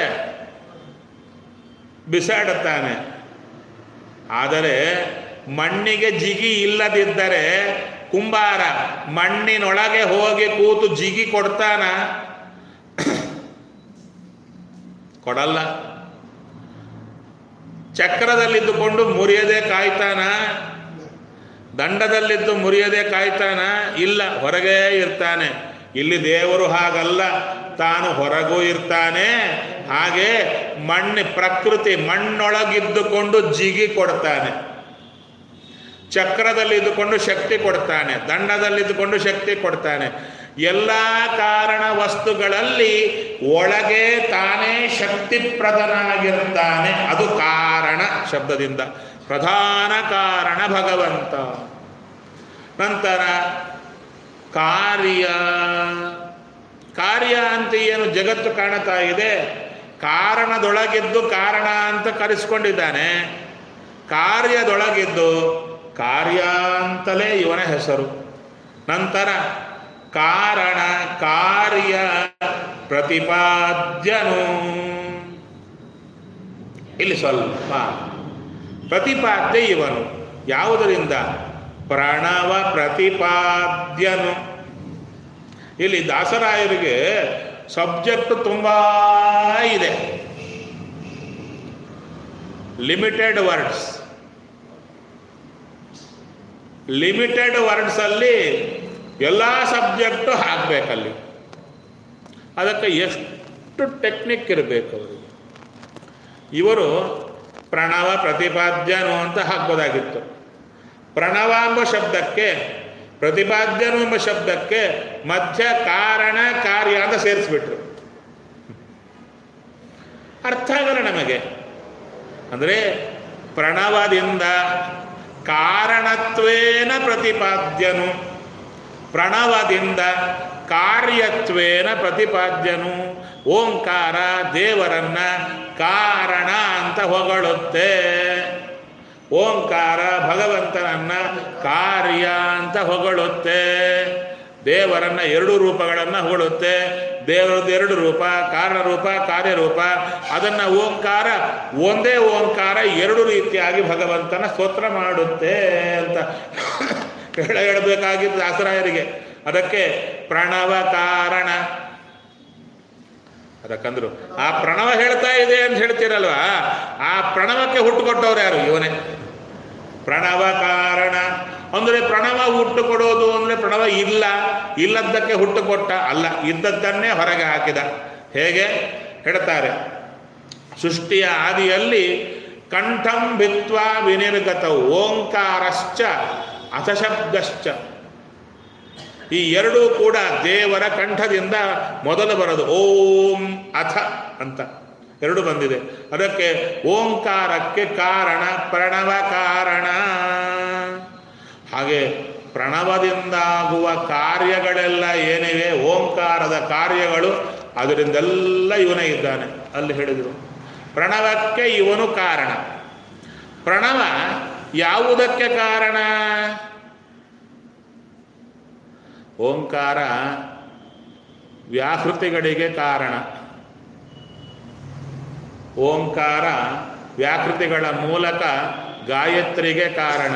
ಬಿಸಾಡುತ್ತಾನೆ ಆದರೆ ಮಣ್ಣಿಗೆ ಜಿಗಿ ಇಲ್ಲದಿದ್ದರೆ ಕುಂಬಾರ ಮಣ್ಣಿನೊಳಗೆ ಹೋಗಿ ಕೂತು ಜಿಗಿ ಕೊಡ್ತಾನ ಕೊಡಲ್ಲ ಚಕ್ರದಲ್ಲಿದ್ದುಕೊಂಡು ಮುರಿಯದೆ ಕಾಯ್ತಾನ ದಂಡದಲ್ಲಿದ್ದು ಮುರಿಯದೆ ಕಾಯ್ತಾನ ಇಲ್ಲ ಹೊರಗೆ ಇರ್ತಾನೆ ಇಲ್ಲಿ ದೇವರು ಹಾಗಲ್ಲ ತಾನು ಹೊರಗೂ ಇರ್ತಾನೆ ಹಾಗೆ ಮಣ್ಣು ಪ್ರಕೃತಿ ಮಣ್ಣೊಳಗಿದ್ದುಕೊಂಡು ಜಿಗಿ ಕೊಡ್ತಾನೆ ಚಕ್ರದಲ್ಲಿದ್ದುಕೊಂಡು ಶಕ್ತಿ ಕೊಡ್ತಾನೆ ದಂಡದಲ್ಲಿದ್ದುಕೊಂಡು ಶಕ್ತಿ ಕೊಡ್ತಾನೆ ಎಲ್ಲ ಕಾರಣ ವಸ್ತುಗಳಲ್ಲಿ ಒಳಗೆ ತಾನೇ ಶಕ್ತಿಪ್ರದನಾಗಿರ್ತಾನೆ ಅದು ಕಾರಣ ಶಬ್ದದಿಂದ ಪ್ರಧಾನ ಕಾರಣ ಭಗವಂತ ನಂತರ ಕಾರ್ಯ ಕಾರ್ಯ ಅಂತ ಏನು ಜಗತ್ತು ಕಾಣ್ತಾ ಇದೆ ಕಾರಣದೊಳಗಿದ್ದು ಕಾರಣ ಅಂತ ಕರೆಸ್ಕೊಂಡಿದ್ದಾನೆ ಕಾರ್ಯದೊಳಗಿದ್ದು ಕಾರ್ಯ ಅಂತಲೇ ಇವನ ಹೆಸರು ನಂತರ ಕಾರಣ ಕಾರ್ಯ ಪ್ರತಿಪಾದ್ಯನು ಇಲ್ಲಿ ಸ್ವಲ್ಪ ಪ್ರತಿಪಾದ್ಯ ಇವನು ಯಾವುದರಿಂದ ಪ್ರಣವ ಪ್ರತಿಪಾದ್ಯನು ಇಲ್ಲಿ ದಾಸರಾಯರಿಗೆ ಸಬ್ಜೆಕ್ಟ್ ತುಂಬ ಇದೆ ಲಿಮಿಟೆಡ್ ವರ್ಡ್ಸ್ ಲಿಮಿಟೆಡ್ ವರ್ಡ್ಸಲ್ಲಿ ಎಲ್ಲ ಸಬ್ಜೆಕ್ಟು ಹಾಕಬೇಕಲ್ಲಿ ಅದಕ್ಕೆ ಎಷ್ಟು ಟೆಕ್ನಿಕ್ ಇರಬೇಕು ಅವರಿಗೆ ಇವರು ಪ್ರಣವ ಪ್ರತಿಪಾದ್ಯನು ಅಂತ ಹಾಕ್ಬೋದಾಗಿತ್ತು ಪ್ರಣವ ಎಂಬ ಶಬ್ದಕ್ಕೆ ಪ್ರತಿಪಾದ್ಯನು ಎಂಬ ಶಬ್ದಕ್ಕೆ ಮಧ್ಯ ಕಾರಣ ಕಾರ್ಯ ಅಂತ ಸೇರಿಸ್ಬಿಟ್ರು ಅರ್ಥ ಆಗಲ್ಲ ನಮಗೆ ಅಂದರೆ ಪ್ರಣವದಿಂದ ಕಾರಣತ್ವೇನ ಪ್ರತಿಪಾದ್ಯನು ಪ್ರಣವದಿಂದ ಕಾರ್ಯತ್ವೇನ ಪ್ರತಿಪಾದ್ಯನು ಓಂಕಾರ ದೇವರನ್ನ ಕಾರಣ ಅಂತ ಹೊಗಳುತ್ತೆ ಓಂಕಾರ ಭಗವಂತನನ್ನ ಕಾರ್ಯ ಅಂತ ಹೊಗಳುತ್ತೆ ದೇವರನ್ನ ಎರಡು ರೂಪಗಳನ್ನು ಹೊಗಳುತ್ತೆ ದೇವರದ್ದು ಎರಡು ರೂಪ ಕಾರಣ ರೂಪ ಕಾರ್ಯರೂಪ ಅದನ್ನ ಓಂಕಾರ ಒಂದೇ ಓಂಕಾರ ಎರಡು ರೀತಿಯಾಗಿ ಭಗವಂತನ ಸ್ತೋತ್ರ ಮಾಡುತ್ತೆ ಅಂತ ಹೇಳ ಹೇಳಬೇಕಾಗಿದ್ದು ದಾಸರಾಯರಿಗೆ ಅದಕ್ಕೆ ಪ್ರಣವ ಕಾರಣ ಅದಕ್ಕಂದ್ರು ಆ ಪ್ರಣವ ಹೇಳ್ತಾ ಇದೆ ಅಂತ ಹೇಳ್ತೀರಲ್ವಾ ಆ ಪ್ರಣವಕ್ಕೆ ಹುಟ್ಟು ಕೊಟ್ಟವ್ರು ಯಾರು ಇವನೇ ಪ್ರಣವ ಕಾರಣ ಅಂದ್ರೆ ಪ್ರಣವ ಹುಟ್ಟು ಕೊಡೋದು ಅಂದ್ರೆ ಪ್ರಣವ ಇಲ್ಲ ಇಲ್ಲದ್ದಕ್ಕೆ ಹುಟ್ಟು ಕೊಟ್ಟ ಅಲ್ಲ ಇದ್ದದ್ದನ್ನೇ ಹೊರಗೆ ಹಾಕಿದ ಹೇಗೆ ಹೇಳ್ತಾರೆ ಸೃಷ್ಟಿಯ ಆದಿಯಲ್ಲಿ ಕಂಠಂ ಭಿತ್ವಾ ವಿನಿರ್ಗತ ಓಂಕಾರಶ್ಚ ಅಥಶಬ್ದಶ್ಚ ಈ ಎರಡೂ ಕೂಡ ದೇವರ ಕಂಠದಿಂದ ಮೊದಲು ಬರೋದು ಓಂ ಅಥ ಅಂತ ಎರಡು ಬಂದಿದೆ ಅದಕ್ಕೆ ಓಂಕಾರಕ್ಕೆ ಕಾರಣ ಪ್ರಣವ ಕಾರಣ ಹಾಗೆ ಪ್ರಣವದಿಂದಾಗುವ ಕಾರ್ಯಗಳೆಲ್ಲ ಏನಿವೆ ಓಂಕಾರದ ಕಾರ್ಯಗಳು ಅದರಿಂದೆಲ್ಲ ಇವನೇ ಇದ್ದಾನೆ ಅಲ್ಲಿ ಹೇಳಿದರು ಪ್ರಣವಕ್ಕೆ ಇವನು ಕಾರಣ ಪ್ರಣವ ಯಾವುದಕ್ಕೆ ಕಾರಣ ಓಂಕಾರ ವ್ಯಾಕೃತಿಗಳಿಗೆ ಕಾರಣ ಓಂಕಾರ ವ್ಯಾಕೃತಿಗಳ ಮೂಲಕ ಗಾಯತ್ರಿಗೆ ಕಾರಣ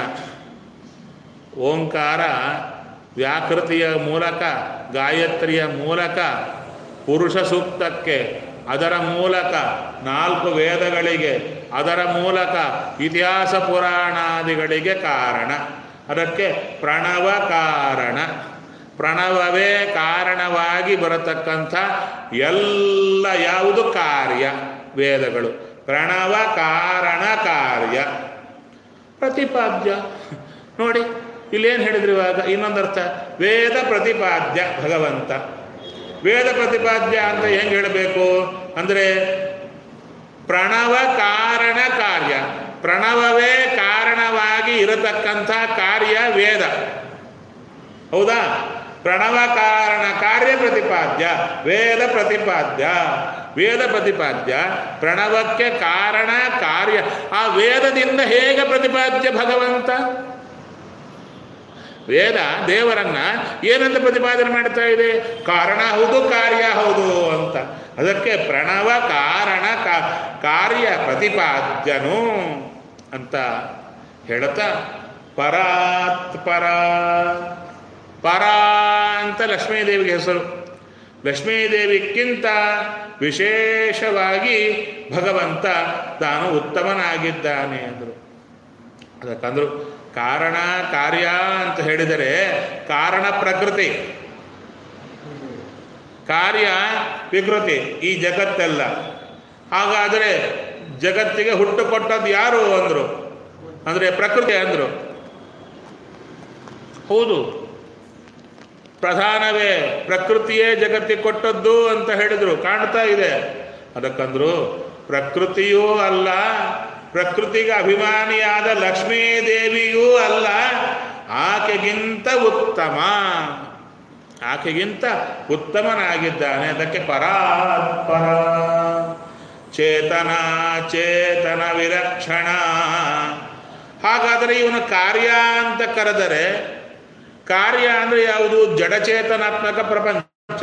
ಓಂಕಾರ ವ್ಯಾಕೃತಿಯ ಮೂಲಕ ಗಾಯತ್ರಿಯ ಮೂಲಕ ಪುರುಷ ಸೂಕ್ತಕ್ಕೆ ಅದರ ಮೂಲಕ ನಾಲ್ಕು ವೇದಗಳಿಗೆ ಅದರ ಮೂಲಕ ಇತಿಹಾಸ ಪುರಾಣಾದಿಗಳಿಗೆ ಕಾರಣ ಅದಕ್ಕೆ ಪ್ರಣವ ಕಾರಣ ಪ್ರಣವವೇ ಕಾರಣವಾಗಿ ಬರತಕ್ಕಂಥ ಎಲ್ಲ ಯಾವುದು ಕಾರ್ಯ ವೇದಗಳು ಪ್ರಣವ ಕಾರಣ ಕಾರ್ಯ ಪ್ರತಿಪಾದ್ಯ ನೋಡಿ ಇಲ್ಲೇನು ಹೇಳಿದ್ರು ಇವಾಗ ಇನ್ನೊಂದರ್ಥ ವೇದ ಪ್ರತಿಪಾದ್ಯ ಭಗವಂತ ವೇದ ಪ್ರತಿಪಾದ್ಯ ಅಂತ ಹೆಂಗೆ ಹೇಳಬೇಕು ಅಂದರೆ ಪ್ರಣವ ಕಾರಣ ಕಾರ್ಯ ಪ್ರಣವವೇ ಕಾರಣವಾಗಿ ಇರತಕ್ಕಂಥ ಕಾರ್ಯ ವೇದ ಹೌದಾ ಪ್ರಣವ ಕಾರಣ ಕಾರ್ಯ ಪ್ರತಿಪಾದ್ಯ ವೇದ ಪ್ರತಿಪಾದ್ಯ ವೇದ ಪ್ರತಿಪಾದ್ಯ ಪ್ರಣವಕ್ಕೆ ಕಾರಣ ಕಾರ್ಯ ಆ ವೇದದಿಂದ ಹೇಗೆ ಪ್ರತಿಪಾದ್ಯ ಭಗವಂತ ವೇದ ದೇವರನ್ನ ಏನಂತ ಪ್ರತಿಪಾದನೆ ಮಾಡ್ತಾ ಇದೆ ಕಾರಣ ಹೌದು ಕಾರ್ಯ ಹೌದು ಅಂತ ಅದಕ್ಕೆ ಪ್ರಣವ ಕಾರಣ ಕಾ- ಕಾರ್ಯ ಪ್ರತಿಪಾದ್ಯನು ಅಂತ ಹೇಳ್ತಾ ಪರಾತ್ ಪರ ಪರ ಅಂತ ಲಕ್ಷ್ಮೀದೇವಿಗೆ ಹೆಸರು ಲಕ್ಷ್ಮೀದೇವಿಗಿಂತ ವಿಶೇಷವಾಗಿ ಭಗವಂತ ತಾನು ಉತ್ತಮನಾಗಿದ್ದಾನೆ ಅಂದರು ಅದಕ್ಕಂದ್ರು ಕಾರಣ ಕಾರ್ಯ ಅಂತ ಹೇಳಿದರೆ ಕಾರಣ ಪ್ರಕೃತಿ ಕಾರ್ಯ ವಿಕೃತಿ ಈ ಜಗತ್ತೆಲ್ಲ ಹಾಗಾದರೆ ಜಗತ್ತಿಗೆ ಹುಟ್ಟು ಕೊಟ್ಟದ್ದು ಯಾರು ಅಂದರು ಅಂದರೆ ಪ್ರಕೃತಿ ಅಂದರು ಹೌದು ಪ್ರಧಾನವೇ ಪ್ರಕೃತಿಯೇ ಜಗತ್ತಿಗೆ ಕೊಟ್ಟದ್ದು ಅಂತ ಹೇಳಿದರು ಕಾಣ್ತಾ ಇದೆ ಅದಕ್ಕಂದ್ರು ಪ್ರಕೃತಿಯೂ ಅಲ್ಲ ಪ್ರಕೃತಿಗೆ ಅಭಿಮಾನಿಯಾದ ಲಕ್ಷ್ಮೀ ದೇವಿಯೂ ಅಲ್ಲ ಆಕೆಗಿಂತ ಉತ್ತಮ ಆಕೆಗಿಂತ ಉತ್ತಮನಾಗಿದ್ದಾನೆ ಅದಕ್ಕೆ ಪರಾತ್ಪರ ಚೇತನ ಚೇತನ ವಿಲಕ್ಷಣ ಹಾಗಾದರೆ ಇವನು ಕಾರ್ಯ ಅಂತ ಕರೆದರೆ ಕಾರ್ಯ ಅಂದರೆ ಯಾವುದು ಜಡಚೇತನಾತ್ಮಕ ಪ್ರಪಂಚ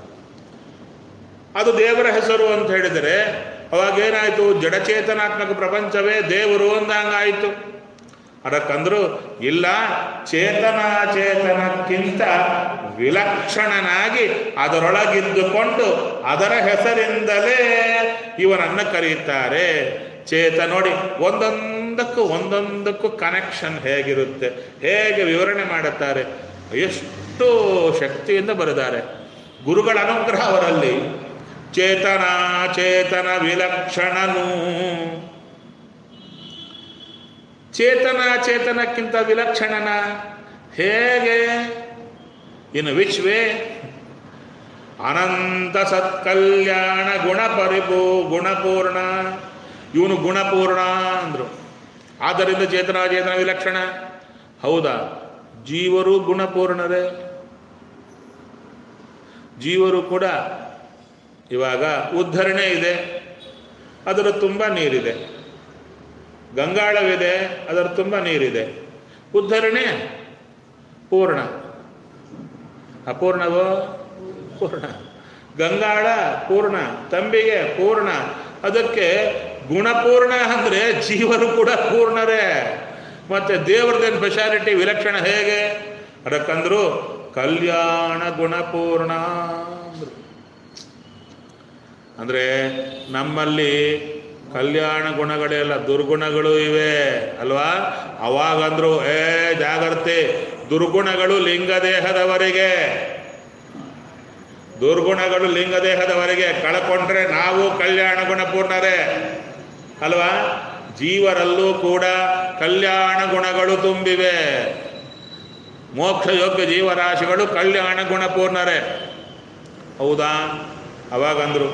ಅದು ದೇವರ ಹೆಸರು ಅಂತ ಹೇಳಿದರೆ ಅವಾಗೇನಾಯಿತು ಜಡಚೇತನಾತ್ಮಕ ಪ್ರಪಂಚವೇ ದೇವರು ಅಂದಂಗಾಯಿತು ಅದಕ್ಕಂದ್ರು ಇಲ್ಲ ಚೇತನ ಚೇತನಕ್ಕಿಂತ ವಿಲಕ್ಷಣನಾಗಿ ಅದರೊಳಗಿದ್ದುಕೊಂಡು ಅದರ ಹೆಸರಿಂದಲೇ ಇವನನ್ನು ಕರೆಯುತ್ತಾರೆ ಚೇತ ನೋಡಿ ಒಂದೊಂದಕ್ಕೂ ಒಂದೊಂದಕ್ಕೂ ಕನೆಕ್ಷನ್ ಹೇಗಿರುತ್ತೆ ಹೇಗೆ ವಿವರಣೆ ಮಾಡುತ್ತಾರೆ ಎಷ್ಟು ಶಕ್ತಿಯಿಂದ ಬರೆದಾರೆ ಗುರುಗಳ ಅನುಗ್ರಹ ಅವರಲ್ಲಿ ಚೇತನ ಚೇತನ ವಿಲಕ್ಷಣನು ಚೇತನ ಚೇತನಕ್ಕಿಂತ ವಿಲಕ್ಷಣನ ಹೇಗೆ ಇನ್ ವಿಚ್ ವೇ ಅನಂತ ಸತ್ಕಲ್ಯಾಣ ಗುಣಪರಿಪೂ ಗುಣಪೂರ್ಣ ಇವನು ಗುಣಪೂರ್ಣ ಅಂದರು ಆದ್ದರಿಂದ ಚೇತನ ಚೇತನ ವಿಲಕ್ಷಣ ಹೌದಾ ಜೀವರು ಗುಣಪೂರ್ಣರೇ ಜೀವರು ಕೂಡ ಇವಾಗ ಉದ್ಧರಣೆ ಇದೆ ಅದರ ತುಂಬ ನೀರಿದೆ ಗಂಗಾಳವಿದೆ ಅದರ ತುಂಬ ನೀರಿದೆ ಉದ್ಧರಣೆ ಪೂರ್ಣ ಅಪೂರ್ಣವೋ ಪೂರ್ಣ ಗಂಗಾಳ ಪೂರ್ಣ ತಂಬಿಗೆ ಪೂರ್ಣ ಅದಕ್ಕೆ ಗುಣಪೂರ್ಣ ಅಂದರೆ ಜೀವರು ಕೂಡ ಪೂರ್ಣರೇ ಮತ್ತೆ ದೇವ್ರದ್ದೇನು ಸ್ಪೆಷಾಲಿಟಿ ವಿಲಕ್ಷಣ ಹೇಗೆ ಅದಕ್ಕಂದ್ರು ಕಲ್ಯಾಣ ಗುಣಪೂರ್ಣ ಅಂದ್ರು ಅಂದರೆ ನಮ್ಮಲ್ಲಿ ಕಲ್ಯಾಣ ಗುಣಗಳೆಲ್ಲ ದುರ್ಗುಣಗಳು ಇವೆ ಅಲ್ವಾ ಅವಾಗಂದ್ರು ಏ ಜಾಗ್ರತೆ ದುರ್ಗುಣಗಳು ಲಿಂಗದೇಹದವರಿಗೆ ದುರ್ಗುಣಗಳು ಲಿಂಗದೇಹದವರೆಗೆ ಕಳ್ಕೊಂಡ್ರೆ ನಾವು ಕಲ್ಯಾಣ ಗುಣಪೂರ್ಣರೇ ಅಲ್ವಾ ಜೀವರಲ್ಲೂ ಕೂಡ ಕಲ್ಯಾಣ ಗುಣಗಳು ತುಂಬಿವೆ ಮೋಕ್ಷ ಯೋಗ್ಯ ಜೀವರಾಶಿಗಳು ಕಲ್ಯಾಣ ಗುಣಪೂರ್ಣರೇ ಹೌದಾ ಅವಾಗಂದ್ರು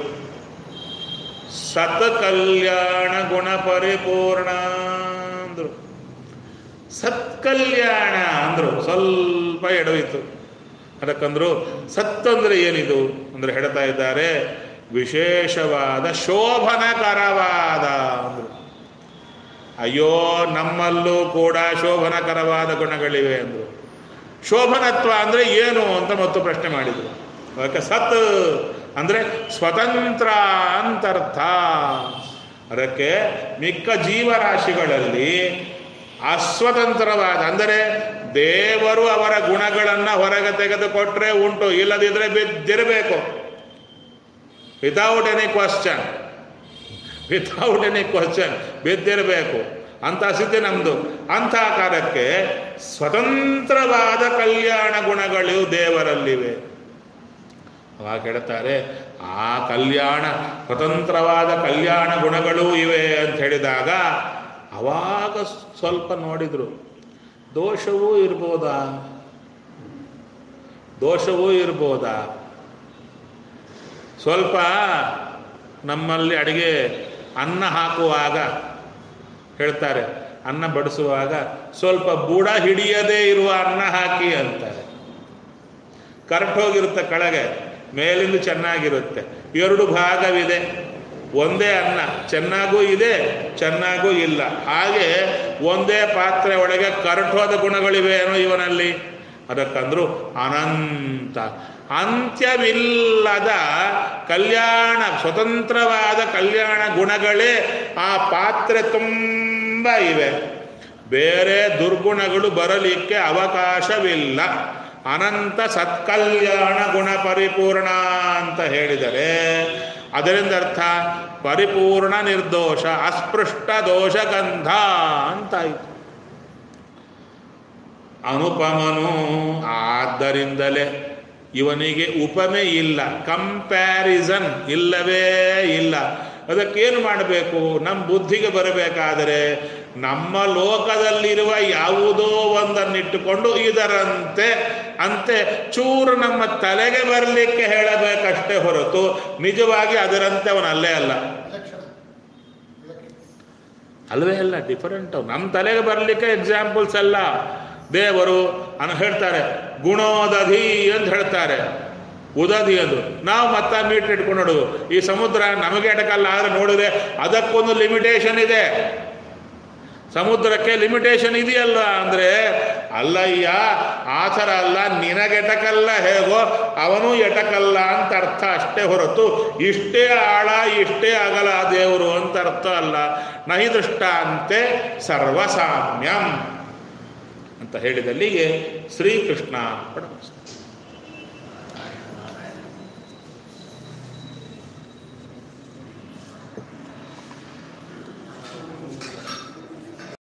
ಸತ್ ಕಲ್ಯಾಣ ಗುಣ ಪರಿಪೂರ್ಣ ಅಂದ್ರು ಸತ್ಕಲ್ಯಾಣ ಅಂದ್ರು ಸ್ವಲ್ಪ ಎಡವಿತು ಅದಕ್ಕಂದ್ರು ಸತ್ ಅಂದ್ರೆ ಏನಿದು ಅಂದ್ರೆ ಹೇಳ್ತಾ ಇದ್ದಾರೆ ವಿಶೇಷವಾದ ಶೋಭನಕರವಾದ ಅಂದ್ರು ಅಯ್ಯೋ ನಮ್ಮಲ್ಲೂ ಕೂಡ ಶೋಭನಕರವಾದ ಗುಣಗಳಿವೆ ಅಂದ್ರು ಶೋಭನತ್ವ ಅಂದ್ರೆ ಏನು ಅಂತ ಮತ್ತು ಪ್ರಶ್ನೆ ಮಾಡಿದ್ರು ಅದಕ್ಕೆ ಸತ್ ಅಂದ್ರೆ ಸ್ವತಂತ್ರ ಅಂತರ್ಥ ಅದಕ್ಕೆ ಮಿಕ್ಕ ಜೀವರಾಶಿಗಳಲ್ಲಿ ಅಸ್ವತಂತ್ರವಾದ ಅಂದರೆ ದೇವರು ಅವರ ಗುಣಗಳನ್ನು ಹೊರಗೆ ತೆಗೆದುಕೊಟ್ರೆ ಉಂಟು ಇಲ್ಲದಿದ್ರೆ ಬಿದ್ದಿರಬೇಕು without any question without any question ಬಿದ್ದಿರಬೇಕು ಅಂತ ಸ್ಥಿತಿ ನಮ್ಮದು ಅಂಥ ಕಾಲಕ್ಕೆ ಸ್ವತಂತ್ರವಾದ ಕಲ್ಯಾಣ ಗುಣಗಳು ದೇವರಲ್ಲಿವೆ ಅವಾಗ ಹೇಳ್ತಾರೆ ಆ ಕಲ್ಯಾಣ ಸ್ವತಂತ್ರವಾದ ಕಲ್ಯಾಣ ಗುಣಗಳೂ ಇವೆ ಅಂತ ಹೇಳಿದಾಗ ಅವಾಗ ಸ್ವಲ್ಪ ನೋಡಿದ್ರು ದೋಷವೂ ಇರ್ಬೋದಾ ದೋಷವೂ ಇರ್ಬೋದಾ ಸ್ವಲ್ಪ ನಮ್ಮಲ್ಲಿ ಅಡಿಗೆ ಅನ್ನ ಹಾಕುವಾಗ ಹೇಳ್ತಾರೆ ಅನ್ನ ಬಡಿಸುವಾಗ ಸ್ವಲ್ಪ ಬುಡ ಹಿಡಿಯದೇ ಇರುವ ಅನ್ನ ಹಾಕಿ ಅಂತಾರೆ ಕರೆಕ್ಟ್ ಹೋಗಿರುತ್ತೆ ಕೆಳಗೆ ಮೇಲಿಂದ ಚೆನ್ನಾಗಿರುತ್ತೆ ಎರಡು ಭಾಗವಿದೆ ಒಂದೇ ಅನ್ನ ಚೆನ್ನಾಗೂ ಇದೆ ಚೆನ್ನಾಗೂ ಇಲ್ಲ ಹಾಗೆ ಒಂದೇ ಪಾತ್ರೆ ಒಳಗೆ ಕರಟೋದ ಗುಣಗಳಿವೆ ಏನೋ ಇವನಲ್ಲಿ ಅದಕ್ಕಂದ್ರು ಅನಂತ ಅಂತ್ಯವಿಲ್ಲದ ಕಲ್ಯಾಣ ಸ್ವತಂತ್ರವಾದ ಕಲ್ಯಾಣ ಗುಣಗಳೇ ಆ ಪಾತ್ರೆ ತುಂಬ ಇವೆ ಬೇರೆ ದುರ್ಗುಣಗಳು ಬರಲಿಕ್ಕೆ ಅವಕಾಶವಿಲ್ಲ ಅನಂತ ಸತ್ಕಲ್ಯಾಣ ಗುಣ ಪರಿಪೂರ್ಣ ಅಂತ ಹೇಳಿದರೆ ಅದರಿಂದ ಅರ್ಥ ಪರಿಪೂರ್ಣ ನಿರ್ದೋಷ ಅಸ್ಪೃಷ್ಟ ದೋಷಗಂಧ ಅಂತಾಯಿತು ಅನುಪಮನು ಆದ್ದರಿಂದಲೇ ಇವನಿಗೆ ಉಪಮೆ ಇಲ್ಲ ಕಂಪ್ಯಾರಿಸನ್ ಇಲ್ಲವೇ ಇಲ್ಲ ಅದಕ್ಕೇನು ಮಾಡಬೇಕು ನಮ್ಮ ಬುದ್ಧಿಗೆ ಬರಬೇಕಾದರೆ ನಮ್ಮ ಲೋಕದಲ್ಲಿರುವ ಯಾವುದೋ ಒಂದನ್ನಿಟ್ಟುಕೊಂಡು ಇದರಂತೆ ಅಂತೆ ಚೂರು ನಮ್ಮ ತಲೆಗೆ ಬರಲಿಕ್ಕೆ ಹೇಳಬೇಕಷ್ಟೇ ಹೊರತು ನಿಜವಾಗಿ ಅದರಂತೆ ಅವನಲ್ಲೇ ಅಲ್ಲ ವಿಲಕ್ಷಣ ವಿಲಕ್ಷಣ ಅಲ್ವೇ ಅಲ್ಲ ಡಿಫರೆಂಟ್ ನಮ್ಮ ತಲೆಗೆ ಬರಲಿಕ್ಕೆ ಎಕ್ಸಾಂಪಲ್ಸ್ ಅಲ್ಲ ದೇವರು ಅನ್ನ ಹೇಳ್ತಾರೆ ಗುಣೋದಧಿ ಅಂತ ಹೇಳ್ತಾರೆ ಉದಧಿ ಅದು ನಾವು ಮತ್ತೆ ಮೀಟರ್ ಇಟ್ಕೊಂಡು ನೋಡುದು ಈ ಸಮುದ್ರ ನಮಗೆ ಎಟಕಲ್ಲ ಆದ್ರೆ ನೋಡಿದ್ರೆ ಅದಕ್ಕೊಂದು ಲಿಮಿಟೇಷನ್ ಇದೆ ಸಮುದ್ರಕ್ಕೆ ಲಿಮಿಟೇಷನ್ ಇದೆಯಲ್ಲ ಅಂದ್ರೆ ಅಲ್ಲಯ್ಯ ಆ ಥರ ಅಲ್ಲ ನಿನಗೆಟಕಲ್ಲ ಹೇಗೋ ಅವನು ಎಟಕಲ್ಲ ಅಂತ ಅರ್ಥ ಅಷ್ಟೇ ಹೊರತು ಇಷ್ಟೇ ಆಳ ಇಷ್ಟೇ ಅಗಲ ದೇವರು ಅಂತ ಅರ್ಥ ಅಲ್ಲ ನಹಿ ದೃಷ್ಟಾಂತೆ ಸರ್ವಸಾಮ್ಯಂ ಅಂತ ಹೇಳಿದಲ್ಲಿಗೆ ಶ್ರೀಕೃಷ್ಣ ಪರಮಸ್ತು